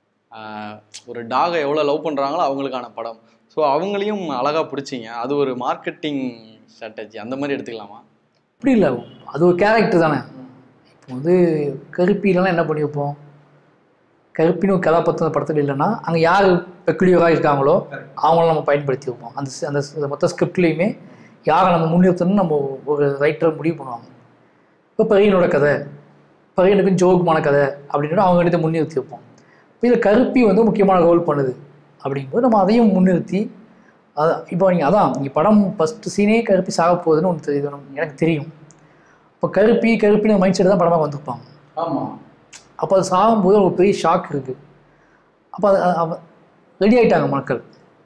ஆஹ் ஒரு டாகை எவ்வளோ லவ் பண்ணுறாங்களோ அவங்களுக்கான படம் ஸோ அவங்களையும் அழகாக பிடிச்சிங்க அது ஒரு மார்க்கெட்டிங் ஸ்ட்ராட்டஜி அந்த மாதிரி எடுத்துக்கலாமா அப்படி இல்லை அது ஒரு கேரக்டர் தானே இப்போ வந்து கருப்பிலலாம் என்ன பண்ணி வைப்போம் கருப்பின்னு ஒரு கதாபாத்திரம் அந்த படத்தில் இல்லைன்னா அங்கே யார் பெக்குலியராக இருக்காங்களோ அவங்கள நம்ம பயன்படுத்தி வைப்போம் அந்த ஸ்- அந்த ஸ்- மொத்த ஸ்கிரிப்ட்லேயுமே யாரை நம்ம முன்னிறுத்தணும்னு நம்ம ஒரு ரைட்டர் முடிவு பண்ணுவாங்க இப்போ பையனோட கதை பையனுக்கும் ஜோக்குமான கதை அப்படின்னு அவங்க எடுத்து முன்னிறுத்தி வைப்போம் இப்போ இதில் கருப்பி வந்து முக்கியமான ரோல் பண்ணுது அப்படிங்கும்போது நம்ம அதையும் முன்னிறுத்தி அதான் இப்போ நீங்கள் அதான் நீங்கள் படம் ஃபஸ்ட்டு சீனே கருப்பி சாக போகுதுன்னு ஒன்று தெரியுது நம்ம- எனக்கு தெரியும் இப்போ கருப்பி கருப்பின்னு மைண்ட் செட் தான் படமாக வந்திருப்பாங்க ஆமாம் அப்போ அது சாகும்போது ஒரு பெரிய ஷாக் இருக்குது அப்போ அது ரெடி ஆயிட்டாங்க மக்கள்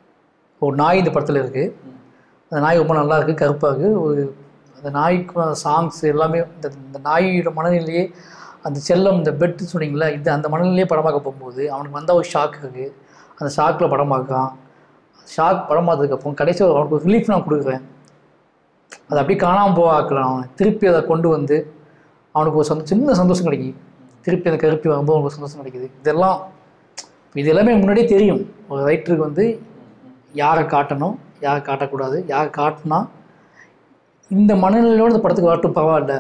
ஒரு நாய் இந்த படத்தில் இருக்குது அந்த நாய் ரொம்ப நல்லா இருக்குது கருப்பாக இருக்குது ஒரு அந்த நாய்க்கு சாங்ஸ் எல்லாமே இந்த இந்த நாயோட மனநிலையே அந்த செல்லம் இந்த பெட்டு சொன்னீங்களா இது அந்த மனநிலையே படமாக்க போகும்போது அவனுக்கு வந்தால் ஒரு ஷாக் இருக்குது அந்த ஷாக்கில் படம் பார்க்குறான் ஷாக் படம் பார்த்ததுக்கப்புறம் கடைசி ஒரு அவனுக்கு ஒரு ரிலீஃப் நான் கொடுக்குறேன் அதை அப்படியே காணாமல் போக ஆக்கலாம் அவனை திருப்பி அதை கொண்டு வந்து அவனுக்கு ஒரு சந்தோ சின்ன சந்தோஷம் கிடைக்கும் திருப்பி அந்த கருப்பி வரும்போது அவனுக்கு ஒரு சந்தோஷம் கிடைக்குது இதெல்லாம் இது எல்லாமே முன்னாடியே தெரியும் ஒரு ரைட்டருக்கு வந்து யாரை காட்டணும் யாரை காட்டக்கூடாது யாரை காட்டினா இந்த மனநிலையோட இந்த படத்துக்கு வரட்டும் பரவாயில்ல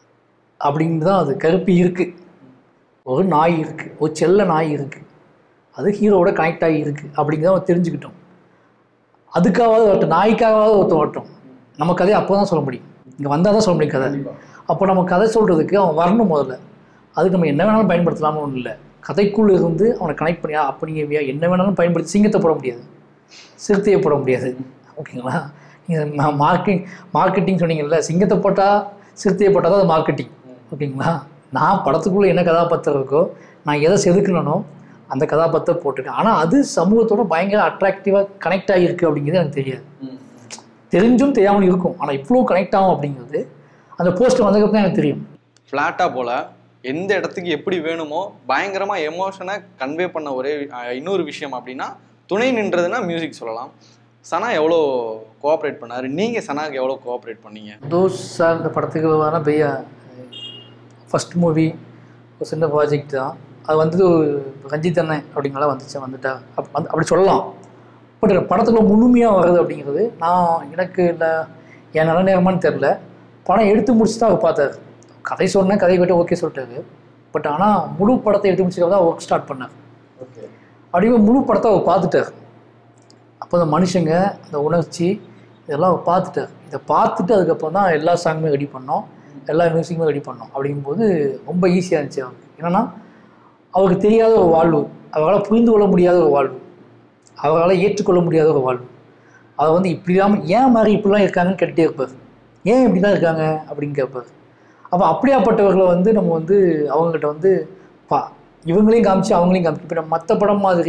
அப்படின்னு தான் அது கருப்பி இருக்குது ஒரு நாய் இருக்குது ஒரு செல்ல நாய் இருக்குது அது ஹீரோவோட கனெக்ட் ஆகி இருக்குது அப்படிங்கிறத அவன் தெரிஞ்சுக்கிட்டோம் அதுக்காவது வரட்டும் நாய்க்காகவாவது ஒருத்தன் வரட்டும் நம்ம கதையை அப்போ தான் சொல்ல முடியும் இங்கே வந்தால் தான் சொல்ல முடியும் கதை அப்போ நம்ம கதை சொல்கிறதுக்கு அவன் வரணும் முதல்ல அதுக்கு நம்ம என்ன வேணாலும் பயன்படுத்தலாம்னு ஒன்றும் இல்லை கதைக்குள்ள இருந்து அவனை கனெக்ட் பண்ணி அப்படிங்க என்ன வேணாலும் பயன்படுத்தி சிங்கத்தை போட முடியாது சிறுத்தையை போட முடியாது ஓகேங்களா நீங்கள் மார்க்கெட் மார்க்கெட்டிங் சொன்னீங்கல்ல சிங்கத்தை போட்டால் சிறுத்தையை போட்டால் தான் அது மார்க்கெட்டிங் ஓகேங்களா நான் படத்துக்குள்ளே என்ன கதாபாத்திரம் இருக்கோ நான் எதை செதுக்கணும் அந்த கதாபாத்திரம் போட்டிருக்கேன் ஆனால் அது சமூகத்தோட பயங்கர அட்ராக்டிவாக கனெக்ட் ஆகியிருக்கு அப்படிங்கிறது எனக்கு தெரியாது தெரிஞ்சும் தெரியாமல் இருக்கும் ஆனால் இவ்வளோ கனெக்ட் ஆகும் அப்படிங்கிறது அந்த போஸ்டர் வந்ததுக்கப்புறம் தான் எனக்கு தெரியும் ஃப்ளாட்டாக போல எந்த இடத்துக்கு எப்படி வேணுமோ பயங்கரமாக எமோஷனை கன்வே பண்ண ஒரே அஹ், இன்னொரு விஷயம் அப்படின்னா துணை நின்றதுன்னா மியூசிக் சொல்லலாம் சனா எவ்வளோ கோஆப்ரேட் பண்ணாரு நீங்கள் சனாக்கு எவ்வளோ கோஆப்ரேட் பண்ணீங்க தோஸ் சார் இந்த படத்துக்கு வர பெரிய ஃபஸ்ட் மூவி ஒரு சின்ன ப்ராஜெக்ட் தான் அது வந்து ஒரு ரஞ்சித் அண்ணன் அப்படிங்கலாம் வந்துச்சு வந்துட்டா அப் வந்து அப்படி சொல்லலாம் பட் படத்துக்குள்ள முழுமையாக வர்றது அப்படிங்கிறது நான் எனக்கு இல்லை என் நல்ல நேரமான்னு தெரில படம் எடுத்து முடிச்சு தான் அவர் பார்த்தாரு கதை சொன்னேன் கதை கேட்டு ஓகே சொல்லிட்டாரு பட் ஆனால் முழு படத்தை எடுத்து முடிச்சுட்டு தான் ஒர்க் ஸ்டார்ட் பண்ணார் ஓகே அப்படியே முழு படத்தை அவர் பார்த்துட்டார் அப்போ அந்த மனுஷங்க அந்த உணர்ச்சி இதெல்லாம் அவர் பார்த்துட்டார் இதை பார்த்துட்டு அதுக்கப்புறம் தான் எல்லா சாங்குமே ரெடி பண்ணோம் எல்லா மியூசிக்குமே ரெடி பண்ணோம் அப்படிங்கும்போது ரொம்ப ஈஸியாக இருந்துச்சு அவருக்கு என்னென்னா அவருக்கு தெரியாத ஒரு வாழ்வு அவரால் புரிந்து கொள்ள முடியாத ஒரு வாழ்வு அவரால் ஏற்றுக்கொள்ள முடியாத ஒரு வாழ்வு அவர் வந்து இப்படி இல்லாமல் ஏன் மாதிரி இப்படிலாம் இருக்காங்கன்னு கேட்டுட்டே இருப்பார் ஏன் இப்படிலாம் இருக்காங்க அப்படின்னு கேட்பார் அப்போ அப்படியாப்பட்டவர்களை வந்து நம்ம வந்து அவங்ககிட்ட வந்து பா இவங்களையும் காமிச்சு அவங்களையும் காமிச்சு இப்போ நம்ம மற்ற படம் மாதிரி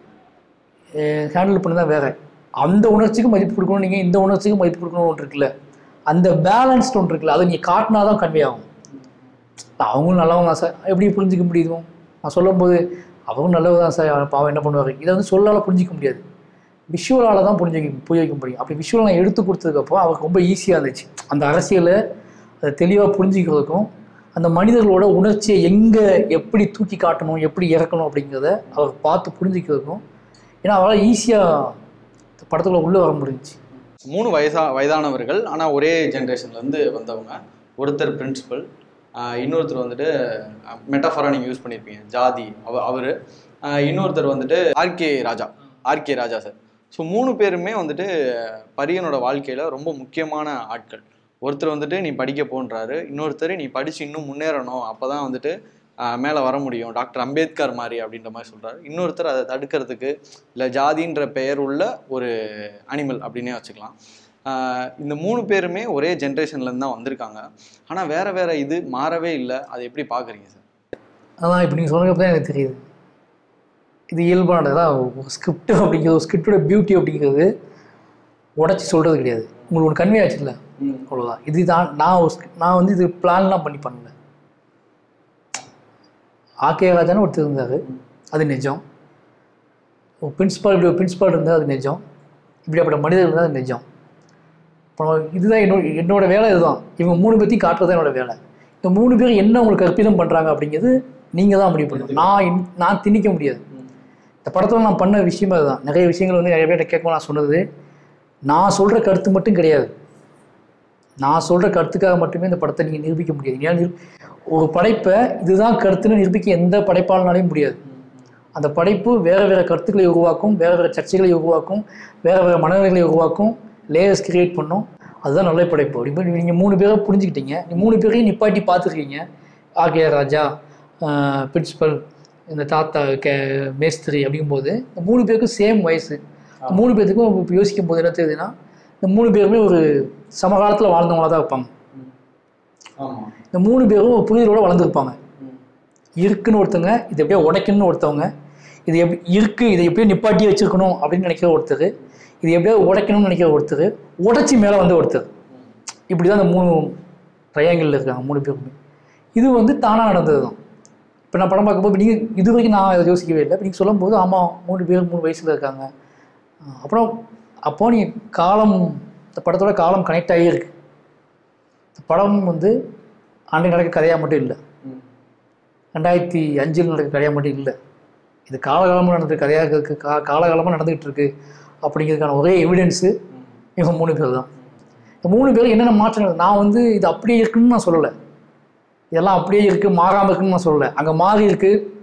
ஹேண்டில் பண்ணி தான் வேற அந்த உணர்ச்சிக்கு மதிப்பு கொடுக்கணும் நீங்கள் இந்த உணர்ச்சிக்கு மதிப்பு கொடுக்கணும் ஒன்று இருக்குல்ல அந்த பேலன்ஸ்டு ஒன்று இருக்குல்ல அதை நீங்கள் காட்டினா தான் கன்வே ஆகும் அவங்களும் நல்லவங்க தான் சார் எப்படி புரிஞ்சிக்க முடியும் நான் சொல்லும்போது அவங்க நல்லவங்க தான் சார் அவர் பாவம் என்ன பண்ணுவார் இதை வந்து சொல்லால் புரிஞ்சிக்க முடியாது விஷுவலால் தான் புரிஞ்சிக்க புரிய வைக்க முடியும் அப்படி விஷுவல் நான் எடுத்து கொடுத்ததுக்கப்புறம் அவருக்கு ரொம்ப ஈஸியாக இருந்துச்சு அந்த அரசியலை அதை தெளிவாக புரிஞ்சிக்கிறதுக்கும் அந்த மனிதர்களோட உணர்ச்சியை எங்கே எப்படி தூக்கி காட்டணும் எப்படி இறக்கணும் அப்படிங்கிறத அவர் பார்த்து புரிஞ்சிக்கிறதுக்கும் ஏன்னா அவரால் ஈஸியாக இந்த படத்துக்குள்ள உள்ளே வர முடிஞ்சுச்சு மூணு வயசா வயதானவர்கள் ஆனால் ஒரே ஜென்ரேஷன்லேருந்து வந்தவங்க ஒருத்தர் பிரின்சிபல் இன்னொருத்தர் வந்துட்டு மெட்டாஃபரா நீங்கள் யூஸ் பண்ணியிருப்பீங்க ஜாதி அவ அவர் இன்னொருத்தர் வந்துட்டு RK Raja RK Raja sir so மூணு பேருமே வந்துட்டு பரியனோட வாழ்க்கையில் ரொம்ப முக்கியமான ஆட்கள் ஒருத்தர் வந்துட்டு நீ படிக்க போன்றாரு இன்னொருத்தர் நீ படித்து இன்னும் முன்னேறணும் அப்போ தான் வந்துட்டு மேலே வர முடியும் டாக்டர் அம்பேத்கர் மாதிரி அப்படின்ற மாதிரி சொல்கிறாரு இன்னொருத்தர் அதை தடுக்கிறதுக்கு இல்லை ஜாதின்ற பெயர் உள்ள ஒரு அனிமல் அப்படின்னே வச்சுக்கலாம் ஆஹ் இந்த மூணு பேருமே ஒரே ஜென்ரேஷன்லேருந்து தான் வந்திருக்காங்க ஆனால் வேற வேற இது மாறவே இல்லை அதை எப்படி பார்க்குறீங்க சார் அதான் இப்போ நீங்கள் சொன்னதுக்கு தான் எனக்கு தெரியுது இது இயல்பானது தான் ஒரு ஸ்கிரிப்ட் அப்படிங்கிறது ஒரு ஸ்கிரிப்டோட பியூட்டி அப்படிங்கிறது உடச்சி சொல்கிறது கிடையாது உங்களுக்கு ஒன்று கன்வே ஆச்சுல்ல அவ்வளோதான் இதுதான் நான் ஒரு script- நான் வந்து இது பிளான்லாம் பண்ணி பண்ணல ஆகே ராஜான்னு ஒருத்தர் இருந்தார் அது நிஜம் ஒரு பிரின்சிபால் இப்படி ஒரு பிரின்சிபால் இருந்தால் அது நிஜம் இப்படியாப்பட்ட மனிதர் இருந்தால் அது நிஜம் அப்புறம் இதுதான் என்னோட என்னோட வேலை இதுதான் இவங்க மூணு பேர்த்தையும் காட்டுறது தான் என்னோட வேலை இந்த மூணு பேர் என்ன உங்களுக்கு கற்பிதம் பண்ணுறாங்க அப்படிங்கிறது நீங்கள் தான் முடிவு பண்ணணும் நான் இன்- நான் திணிக்க முடியாது இந்த படத்தில் நான் பண்ண விஷயமே அதுதான் நிறைய விஷயங்கள் வந்து நிறைய பேர்ட்ட கேட்கும் நான் சொன்னது நான் சொல்கிற கருத்து மட்டும் கிடையாது நான் சொல்கிற கருத்துக்காக மட்டுமே இந்த படத்தை நீங்கள் நிரூபிக்க முடியாது ஏன்னா நிரூ- ஒரு படைப்பை இதுதான் கருத்துன்னு நிரூபிக்க எந்த படைப்பாளனாலையும் முடியாது அந்த படைப்பு வேறு வேறு கருத்துக்களை உருவாக்கும் வேறு வேறு சர்ச்சைகளை உருவாக்கும் வேறு வேறு மனநிலைகளை உருவாக்கும் லேயர்ஸ் கிரியேட் பண்ணும் அதுதான் நல்ல படைப்பு அப்படி நீங்கள் மூணு பேரை புரிஞ்சுக்கிட்டீங்க நீ மூணு பேரையும் நிப்பாட்டி பார்த்துருக்கீங்க ஆர்கே ராஜா பிரின்சிபல் இந்த தாத்தா கே மேஸ்திரி அப்படிங்கும்போது இந்த மூணு பேருக்கும் சேம் வயசு இந்த மூணு பேர்த்துக்கும் இப்போ யோசிக்கும் போது என்ன தெரியுதுன்னா இந்த மூணு பேருமே ஒரு சமகாலத்தில் வாழ்ந்தவங்களா தான் இருப்பாங்க ஆமாம் இந்த மூணு பேரும் ஒரு புரிதலோட வளர்ந்துருப்பாங்க இருக்குன்னு ஒருத்தங்க இது எப்படியோ உடைக்கணும்னு ஒருத்தவங்க இது எப்படி இருக்கு இதை எப்படியோ நிப்பாட்டி வச்சிருக்கணும் அப்படின்னு நினைக்கிற ஒருத்தர் இது எப்படியோ உடைக்கணும்னு நினைக்கிற ஒருத்தர் உடைச்சி மேலே வந்து ஒருத்தர் இப்படி தான் அந்த மூணு ட்ரையாங்கிளில் இருக்காங்க மூணு பேருமே இது வந்து தானாக நடந்தது தான் இப்போ நான் படம் பார்க்கும்போது நீங்கள் இது வரைக்கும் நான் அதை யோசிக்கவே இல்லை இப்போ நீங்கள் சொல்லும்போது ஆமாம் மூணு பேர் மூணு வயசில் இருக்காங்க அஹ் அப்புறம் அப்போ நீ காலம் இந்த படத்தோட காலம் கனெக்ட் ஆகியிருக்கு இந்த படம் வந்து அன்றைக்கு நடக்க கதையாக மட்டும் இல்லை ரெண்டாயிரத்தி அஞ்சில் நடக்க கதையாக மட்டும் இல்லை இது காலகாலமாக நடந்த கதையாக இருக்கு கா காலகாலமாக நடந்துகிட்டு இருக்கு அப்படிங்கிறதுக்கான ஒரே எவிடன்ஸு இவங்க மூணு பேர் தான் இந்த மூணு பேர் என்னென்ன மாற்றங்கள் நான் வந்து இது அப்படியே இருக்குன்னு நான் சொல்லலை இதெல்லாம் அப்படியே இருக்குது மாறாமல் இருக்குன்னு நான் சொல்லலை அங்கே மாறி இருக்குது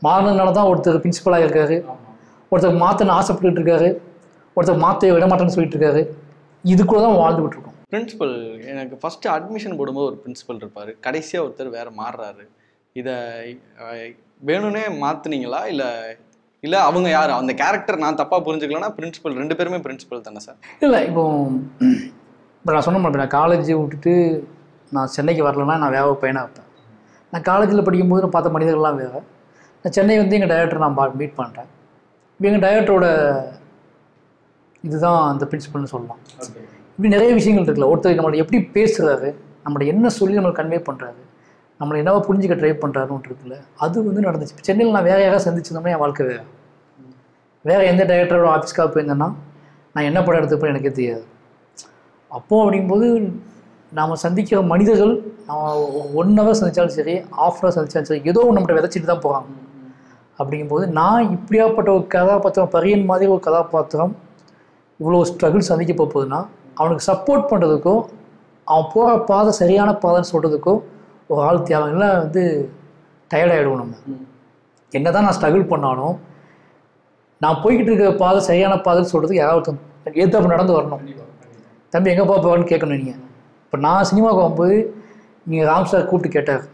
மாறினதுனால தான் ஒருத்தர் பிரின்சிபலாக இருக்காரு ஒருத்தர் மாற்றன்னு ஆசைப்பட்டுட்டு இருக்காரு ஒருத்தர் மாற்ற விட மாட்டேன்னு சொல்லிட்டு இருக்காரு இதுக்குள்ள தான் வாழ்ந்துகிட்டு இருக்கோம் பிரின்சிபல் எனக்கு ஃபர்ஸ்ட் அட்மிஷன் போடும்போது ஒரு பிரின்சிபல் இருப்பார் கடைசியாக ஒருத்தர் வேற மாறுறாரு இதை வேணும்னே மாத்துனீங்களா இல்லை இல்லை அவங்க யார் அந்த கேரக்டர் நான் தப்பாக புரிஞ்சுக்கலன்னா பிரின்சிபல் ரெண்டு பேருமே பிரின்சிபல் தானே சார் இல்லை இப்போ இப்போ நான் சொன்ன மாதிரி நான் காலேஜ் விட்டுட்டு நான் சென்னைக்கு வரலன்னா நான் வேக பையனாக இருப்பேன் நான் காலேஜில் படிக்கும்போது நான் பார்த்த மனிதர்கள்லாம் வேறு நான் சென்னை வந்து எங்கள் டைரக்டர் நான் பா மீட் பண்ணுறேன் இப்போ எங்கள் டைரக்டரோட இதுதான் அந்த பிரின்சிபல்னு சொல்லலாம் இப்படி நிறைய விஷயங்கள் இருக்குல்ல ஒருத்தர் நம்மளை எப்படி பேசுகிறாரு நம்மளை என்ன சொல்லி நம்மளை கன்வே பண்ணுறாரு நம்மளை என்னவோ புரிஞ்சுக்க ட்ரை பண்ணுறாருன்னு இருக்குல்ல அது வந்து நடந்துச்சு இப்போ சென்னையில் நான் வேற யாராவது சந்திச்சிருந்தோம்னா என் வாழ்க்கை வேறு வேறு எந்த டைரக்டரோட ஆஃபீஸ்க்காக போயிருந்தேன்னா நான் என்ன படம் எடுத்துப்பேன் எனக்கே தெரியாது அப்போ அப்படிங்கும்போது நாம் சந்திக்கிற மனிதர்கள் நம்ம ஒன் ஹவர் சந்திச்சாலும் சரி ஆஃப் ஹவர் சந்திச்சாலும் சரி ஏதோ ஒன்று நம்மகிட்ட விதைச்சிட்டு தான் போகிறாங்க அப்படிங்கும்போது நான் இப்படியாப்பட்ட ஒரு கதாபாத்திரம் பரியன் மாதிரி ஒரு கதாபாத்திரம் இவ்வளோ ஸ்ட்ரகிள் சந்திக்க போகுதுன்னா அவனுக்கு சப்போர்ட் பண்ணுறதுக்கோ அவன் போகிற பாதை சரியான பாதைன்னு சொல்கிறதுக்கோ ஒரு ஆள் தேவை இல்லை வந்து டயர்ட் ஆகிடுவோம் நம்ம என்ன தான் நான் ஸ்ட்ரகிள் பண்ணாலும் நான் போய்கிட்டு இருக்க பாதை சரியான பாதைன்னு சொல்கிறதுக்கு யாராவது ஏத்தாப்பு நடந்து வரணும் தம்பி எங்கே போகிறன்னு கேட்கணும் நீங்கள் இப்போ நான் சினிமாவுக்கு வரும்போது நீங்கள் ராம் சார் கூப்பிட்டு கேட்டார்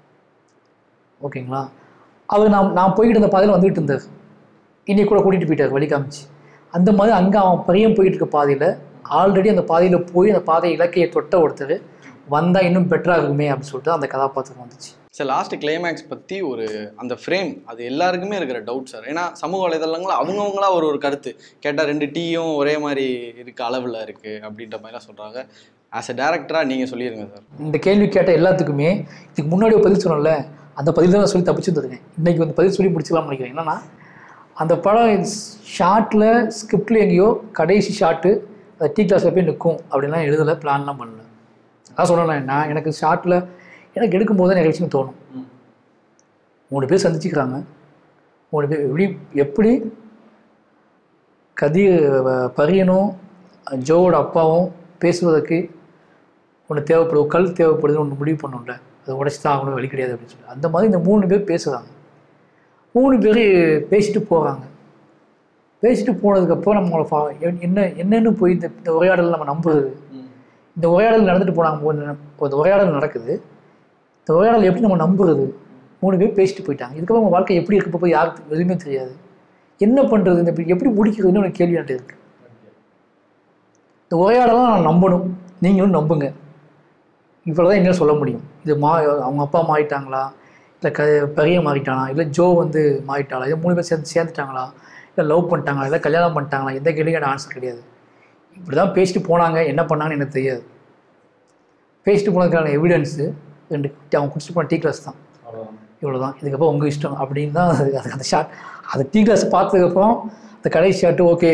ஓகேங்களா அவர் நான் நான் போய்கிட்டு இருந்த பாதையில் வந்துகிட்டு இருந்தார் இன்னைக்கு கூட கூட்டிகிட்டு போயிட்டார் வழி காமிச்சு அந்த மாதிரி அங்கே அவன் பையன் போயிட்டு இருக்க பாதையில் ஆல்ரெடி அந்த பாதையில் போய் அந்த பாதை இலக்கையை தொட்ட ஒருத்தர் வந்தால் இன்னும் பெட்டராக இருக்குமே அப்படின்னு சொல்லிட்டு அந்த கதாபாத்திரம் வந்துச்சு சார் லாஸ்ட் கிளைமேக்ஸ் பற்றி ஒரு அந்த ஃப்ரேம் அது எல்லாருக்குமே இருக்கிற டவுட் சார் ஏன்னா சமூக வலைதளங்கள் அவங்கவுங்களா ஒரு ஒரு கருத்து கேட்டால் ரெண்டு டீயும் ஒரே மாதிரி இருக்க அளவில் இருக்குது அப்படின்ற மாதிரிலாம் சொல்கிறாங்க ஆஸ் அ டேரக்டராக நீங்கள் சொல்லிடுங்க சார் இந்த கேள்வி கேட்ட எல்லாத்துக்குமே இதுக்கு முன்னாடி ஒரு பதில் சொன்னேன்ல அந்த பதில் தான் நான் சொல்லி தப்பிச்சு வந்துருக்கேன் இன்னைக்கு வந்து பதில் சொல்லி முடிச்சுக்கலாம்னு நினைக்கிறேன் என்னன்னா அந்த படம் ஷார்ட்டில் ஸ்கிரிப்டில் எங்கேயோ கடைசி ஷாட்டு அந்த டீ கிளாஸில் போய் நிற்கும் அப்படின்லாம் எழுதலை பிளான்லாம் பண்ணல அதான் சொன்னேன் நான் எனக்கு ஷார்ட்டில் எனக்கு எடுக்கும்போது தான் நிறைய விஷயம் தோணும் மூணு பேர் சந்திச்சுக்கிறாங்க மூணு பேர் எப்படி எப்படி கதிர் அஹ், பரியனும் ஜோவோட அப்பாவும் பேசுவதற்கு ஒன்று தேவைப்படும் கல் தேவைப்படுதுன்னு ஒன்று முடிவு பண்ணும்ல அதை உடச்சி தான் ஆகணும் வழி கிடையாது அப்படின்னு சொல்லி அந்த மாதிரி இந்த மூணு பேர் பேசுகிறாங்க மூணு பேர் பேசிட்டு போகிறாங்க பேசிட்டு போனதுக்கப்புறம் நம்மளை ஃபா என்ன என்னென்னு போய் இந்த இந்த உரையாடல் நம்ம நம்புறது இந்த உரையாடல் நடந்துட்டு போனாங்க போது இந்த உரையாடல் நடக்குது இந்த உரையாடல் எப்படி நம்ம நம்புறது மூணு பேர் பேசிட்டு போயிட்டாங்க இதுக்கப்புறம் உங்கள் வாழ்க்கை எப்படி இருக்க போய் யாருக்கு எதுவுமே தெரியாது என்ன பண்ணுறது இந்த இப்படி எப்படி முடிக்கிறதுன்னு ஒரு கேள்வி என்கிட்ட இருக்குது இந்த உரையாடலாம் நான் நம்பணும் நீங்களும் நம்புங்க இவ்வளோ தான் என்னால் சொல்ல முடியும் இது மா அவங்க அப்பா மாறிட்டாங்களா இல்லை க பெரிய மாறிட்டானா இல்லை ஜோ வந்து மாறிட்டாளா இல்லை மூணு பேர் சேர்ந்து சேர்ந்துட்டாங்களா இல்லை லவ் பண்ணிட்டாங்களா இல்லை கல்யாணம் பண்ணிட்டாங்களா எந்த கேள்வியும் எனக்கு ஆன்சர் கிடையாது இப்படி தான் பேசிட்டு போனாங்க என்ன பண்ணாங்கன்னு எனக்கு தெரியாது பேசிட்டு போனதுக்கான எவிடன்ஸு ரெண்டு அவங்க குடிச்சிட்டு போன டீ கிளாஸ் தான் இவ்வளோ தான் இதுக்கப்புறம் உங்கள் இஷ்டம் அப்படின்னு தான் அது அது அந்த ஷாட் அந்த டீ கிளாஸ் பார்த்ததுக்கப்புறம் அந்த கடைசி ஷாட்டு ஓகே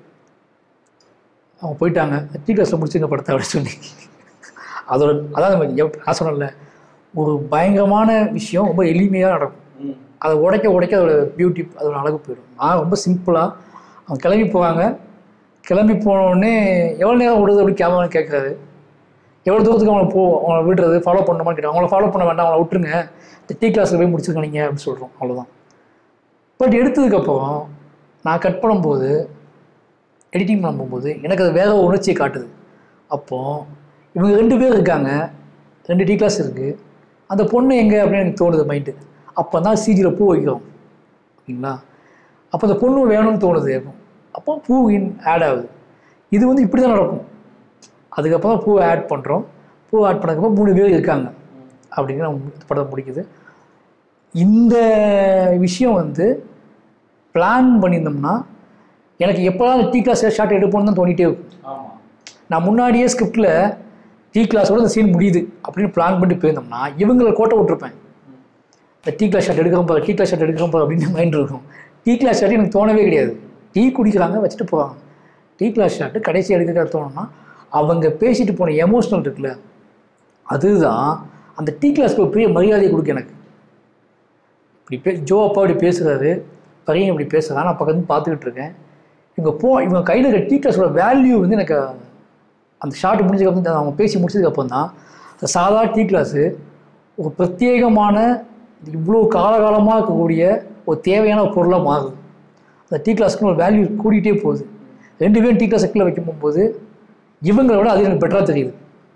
அவங்க போயிட்டாங்க டீ கிளாஸில் முடிச்சுங்க படத்தை அப்படின்னு சொல்லி அதோட அதான் நம்ம எப்- நான் சொன்னேன்ல ஒரு பயங்கரமான விஷயம் ரொம்ப எளிமையாக நடக்கும் அதை உடைக்க உடைக்க அதோட பியூட்டி அதோட அழகு போயிடும் நான் ரொம்ப சிம்பிளாக அவங்க கிளம்பி போவாங்க கிளம்பி போன உடனே எவ்வளோ நேரம் விடுது அப்படி கேமரா கேட்குறாரு எவ்வளோ தூரத்துக்கு அவங்கள போ அவங்கள விடுறது ஃபாலோ பண்ணணுமான்னு கேட்டாங்க அவங்கள ஃபாலோ பண்ண வேண்டாம் அவங்கள விட்டுருங்க இந்த டீ கிளாஸில் போய் முடிச்சுருங்க நீங்கள் அப்படின்னு சொல்கிறோம் அவ்வளோதான் பட் எடுத்ததுக்கப்புறம் நான் கட் பண்ணும்போது எடிட்டிங் பண்ணும்போது எனக்கு அது வேற ஒரு உணர்ச்சியை காட்டுது அப்போது இவங்க ரெண்டு பேர் இருக்காங்க ரெண்டு டீ கிளாஸ் இருக்குது அந்த பொண்ணு எங்கே அப்படின்னு எனக்கு தோணுது மைண்டு அப்போ தான் சிஜியில் பூ வைக்கிறோம் ஓகேங்களா அப்போ அந்த பொண்ணு வேணும்னு தோணுது அப்போ பூ இன் ஆட் ஆகுது இது வந்து இப்படி தான் நடக்கும் அதுக்கப்புறம் பூ ஆட் பண்ணுறோம் பூ ஆட் பண்ணதுக்கப்புறம் மூணு பேர் இருக்காங்க அப்படிங்கிற இந்த படம் முடிக்குது இந்த விஷயம் வந்து பிளான் பண்ணியிருந்தோம்னா எனக்கு எப்போதான் டீ கிளாஸ் ஷார்ட் எடுப்போம்னு தான் தோணிட்டே இருக்கும் நான் முன்னாடியே ஸ்கிரிப்டில் டீ கிளாஸோட இந்த சீன் முடியுது அப்படின்னு பிளான் பண்ணிட்டு போயிருந்தோம்னா இவங்களை கோட்டை விட்டுருப்பேன் இந்த டீ கிளாஸ் ஷாட் எடுக்கிறோம் பாரு டீ கிளாஸ் ஷாட் எடுக்கிறோம் பாரு அப்படின்னு மைண்ட் இருக்கும் டீ கிளாஸ் ஷாட் எனக்கு தோணவே கிடையாது டீ குடிக்கிறாங்க வச்சுட்டு போவாங்க டீ கிளாஸ் ஷாட்டு கடைசி எடுக்கிற தோணும்னா அவங்க பேசிட்டு போன எமோஷனல் இருக்குல்ல அதுதான் அந்த டீ கிளாஸ்க்கு ஒரு பெரிய மரியாதையை கொடுக்கு எனக்கு இப்படி பே ஜோ அப்பா இப்படி பேசுகிறாரு பையன் இப்படி பேசுகிறான் நான் பக்கத்து பார்த்துக்கிட்டு இருக்கேன் இவங்க போ இவங்க கையில் இருக்க டீ கிளாஸோட வேல்யூ வந்து எனக்கு அந்த ஷார்ட் முடிஞ்சதுக்கப்புறம் அவங்க பேசி முடிச்சதுக்கப்புறம் தான் அந்த சாதா டீ கிளாஸு ஒரு பிரத்யேகமான இவ்வளோ காலகாலமாக இருக்கக்கூடிய ஒரு தேவையான ஒரு பொருளாக மாறுது அந்த டீ கிளாஸ்க்கு ஒரு வேல்யூ கூடிட்டே போகுது ரெண்டு பேரும் டீ கிளாஸ் செக்கில் வைக்கும் போது இவங்களை விட அது எனக்கு பெட்டராக தெரியுது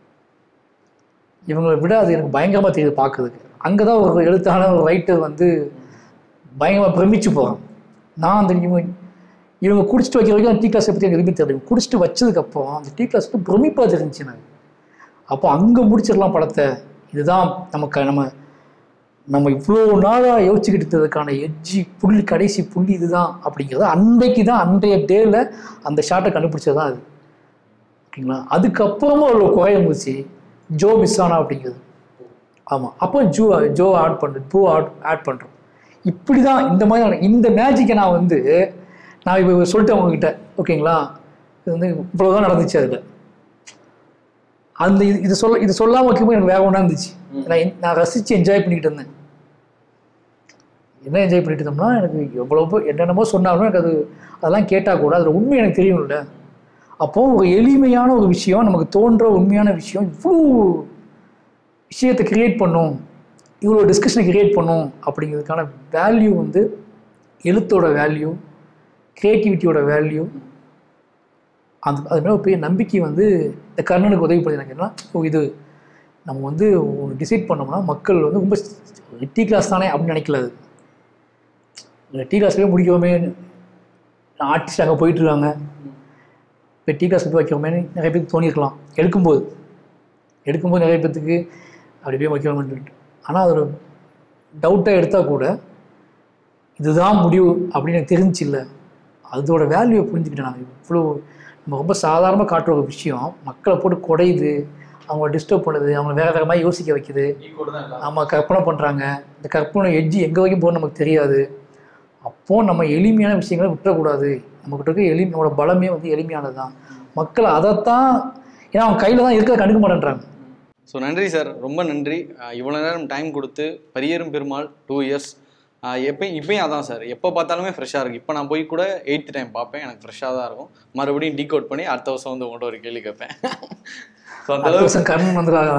இவங்களை விட அது எனக்கு பயங்கரமாக தெரியுது பார்க்கறதுக்கு அங்கே தான் ஒரு எழுத்தான ஒரு ரைட்டர் வந்து பயங்கரமாக பிரமிச்சு போகிறான் நான் அந்த இவங்க இவங்க குடிச்சிட்டு வைக்கிற வரைக்கும் அந்த டீ கிளாஸை பற்றி எனக்கு எதுவுமே தெரியல குடிச்சிட்டு வச்சதுக்கப்புறம் அந்த டீ கிளாஸ் வந்து பிரமிப்பாக தெரிஞ்சுச்சு எனக்கு அப்போ அங்கே முடிச்சிடலாம் படத்தை இதுதான் நமக்கு நம்ம நம்ம இவ்வளோ நாளாக யோசிச்சுக்கிட்டு இருந்ததுக்கான எட்ஜி புள்ளி கடைசி புள்ளி இதுதான் அப்படிங்கிறது அன்றைக்கு தான் அன்றைய டேல அந்த ஷாட்டை கண்டுபிடிச்சது தான் அது ஓகேங்களா அதுக்கப்புறமா அவ்வளோ குறைய முடிச்சு ஜோ மிஸ் ஆனா அப்படிங்கிறது ஆமாம் அப்போ ஜூ ஜோ ஆட் பண்ணுறோம் பூ ஆட் ஆட் பண்ணுறோம் இப்படி தான் இந்த மாதிரி இந்த மேஜிக்கை நான் வந்து நான் இப்போ சொல்லிட்டேன் உங்ககிட்ட ஓகேங்களா இது வந்து இவ்வளோதான் நடந்துச்சு அதில் அந்த இது இது சொல்ல இது சொல்லாமல் வைக்கும்போது எனக்கு வேற ஒன்றா இருந்துச்சு நான் என்- நான் ரசித்து என்ஜாய் பண்ணிக்கிட்டு இருந்தேன் என்ன என்ஜாய் பண்ணிட்டு இருந்தோம்னா எனக்கு எவ்வளோ என்னென்னமோ சொன்னாலும் எனக்கு அது அதெல்லாம் கேட்டால் கூட அதில் உண்மை எனக்கு தெரியும்ல அப்போ ஒரு எளிமையான ஒரு விஷயம் நமக்கு தோன்ற உண்மையான விஷயம் இவ்வளோ விஷயத்தை கிரியேட் பண்ணும் இவ்வளோ டிஸ்கஷனை கிரியேட் பண்ணும் அப்படிங்கிறதுக்கான வேல்யூ வந்து எழுத்தோட வேல்யூ க்ரியேட்டிவிட்டியோட வேல்யூ அந்த அது மேலே ஒரு பெரிய நம்பிக்கை வந்து இந்த கர்ணனுக்கு உதவி பண்ணி எனக்கு என்னன்னா ஓ இது நம்ம வந்து ஒன்று டிசைட் பண்ணோம்னா மக்கள் வந்து ரொம்ப டீ கிளாஸ் தானே அப்படின்னு நினைக்கல அது இல்லை டீ கிளாஸ்லேயே முடிக்கவுமே ஆர்டிஸ்ட் அங்கே போயிட்டுருக்காங்க இப்போ டீ கிளாஸ் போய் வைக்கிறோமே நிறைய பேருக்கு தோணியிருக்கலாம் எடுக்கும்போது எடுக்கும்போது நிறைய பேர்த்துக்கு அப்படி போய் வைக்கிறோம்னு ஆனால் அது ஒரு டவுட்டாக எடுத்தால் கூட இதுதான் முடிவு அப்படின்னு எனக்கு தெரிஞ்சுச்சு இல்லை அதோட வேல்யூவை புரிஞ்சுக்கிட்டேன் நான் இவ்வளோ நம்ம ரொம்ப சாதாரணமாக காட்டுற ஒரு விஷயம் மக்களை போட்டு குடையுது அவங்கள டிஸ்டர்ப் பண்ணுது அவங்கள வேற வேற மாதிரி யோசிக்க வைக்குது நம்ம கற்பனை பண்ணுறாங்க இந்த கற்பனை எட்ஜி எங்கே வரைக்கும் போகணும்னு நமக்கு தெரியாது அப்போது நம்ம எளிமையான விஷயங்களை விட்டுறக்கூடாது நம்மக்கிட்ட இருக்க எளி நம்மளோட பலமே வந்து எளிமையானது தான் மக்கள் அதைத்தான் ஏன்னா அவங்க கையில் தான் இருக்கிறத கண்டுக்க மாட்டேன்றாங்க ஸோ நன்றி சார் ரொம்ப நன்றி அஹ் இவ்வளோ நேரம் டைம் கொடுத்து பரியரும் பெருமாள் டூ இயர்ஸ் எப்பயும் இப்பயும் அதான் சார் எப்போ பார்த்தாலுமே ஃப்ரெஷ்ஷாக இருக்குது இப்போ நான் போய் கூட எயித்து டைம் பார்ப்பேன் எனக்கு ஃப்ரெஷ்ஷாக தான் இருக்கும் மறுபடியும் டீ கோட் பண்ணி அடுத்த வருஷம் வந்து உங்கள்கிட்ட ஒரு கேள்வி கேட்பேன் ஸோ அந்த அளவுக்கு வருஷம் கர்ணன் வந்துடுறாங்க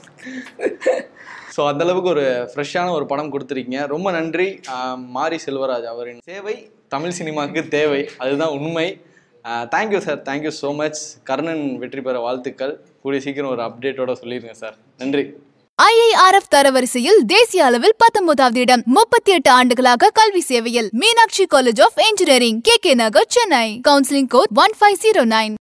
ஸோ அந்த அளவுக்கு ஒரு ஃப்ரெஷ்ஷான ஒரு படம் கொடுத்துருக்கீங்க ரொம்ப நன்றி ஆஹ் மாரி செல்வராஜ் அவரின் சேவை தமிழ் சினிமாவுக்கு தேவை அதுதான் உண்மை thank you sir thank you so much Karnan வெற்றி பெற வாழ்த்துக்கள் கூடிய சீக்கிரம் ஒரு அப்டேட்டோட சொல்லிடுங்க சார் நன்றி ஐஐஆர்எஃப் தரவரிசையில் தேசிய அளவில் பத்தொன்பதாவது இடம் முப்பத்தி எட்டு ஆண்டுகளாக கல்வி சேவையில் Meenakshi college of engineering K K Nagar Chennai counselling code one five zero nine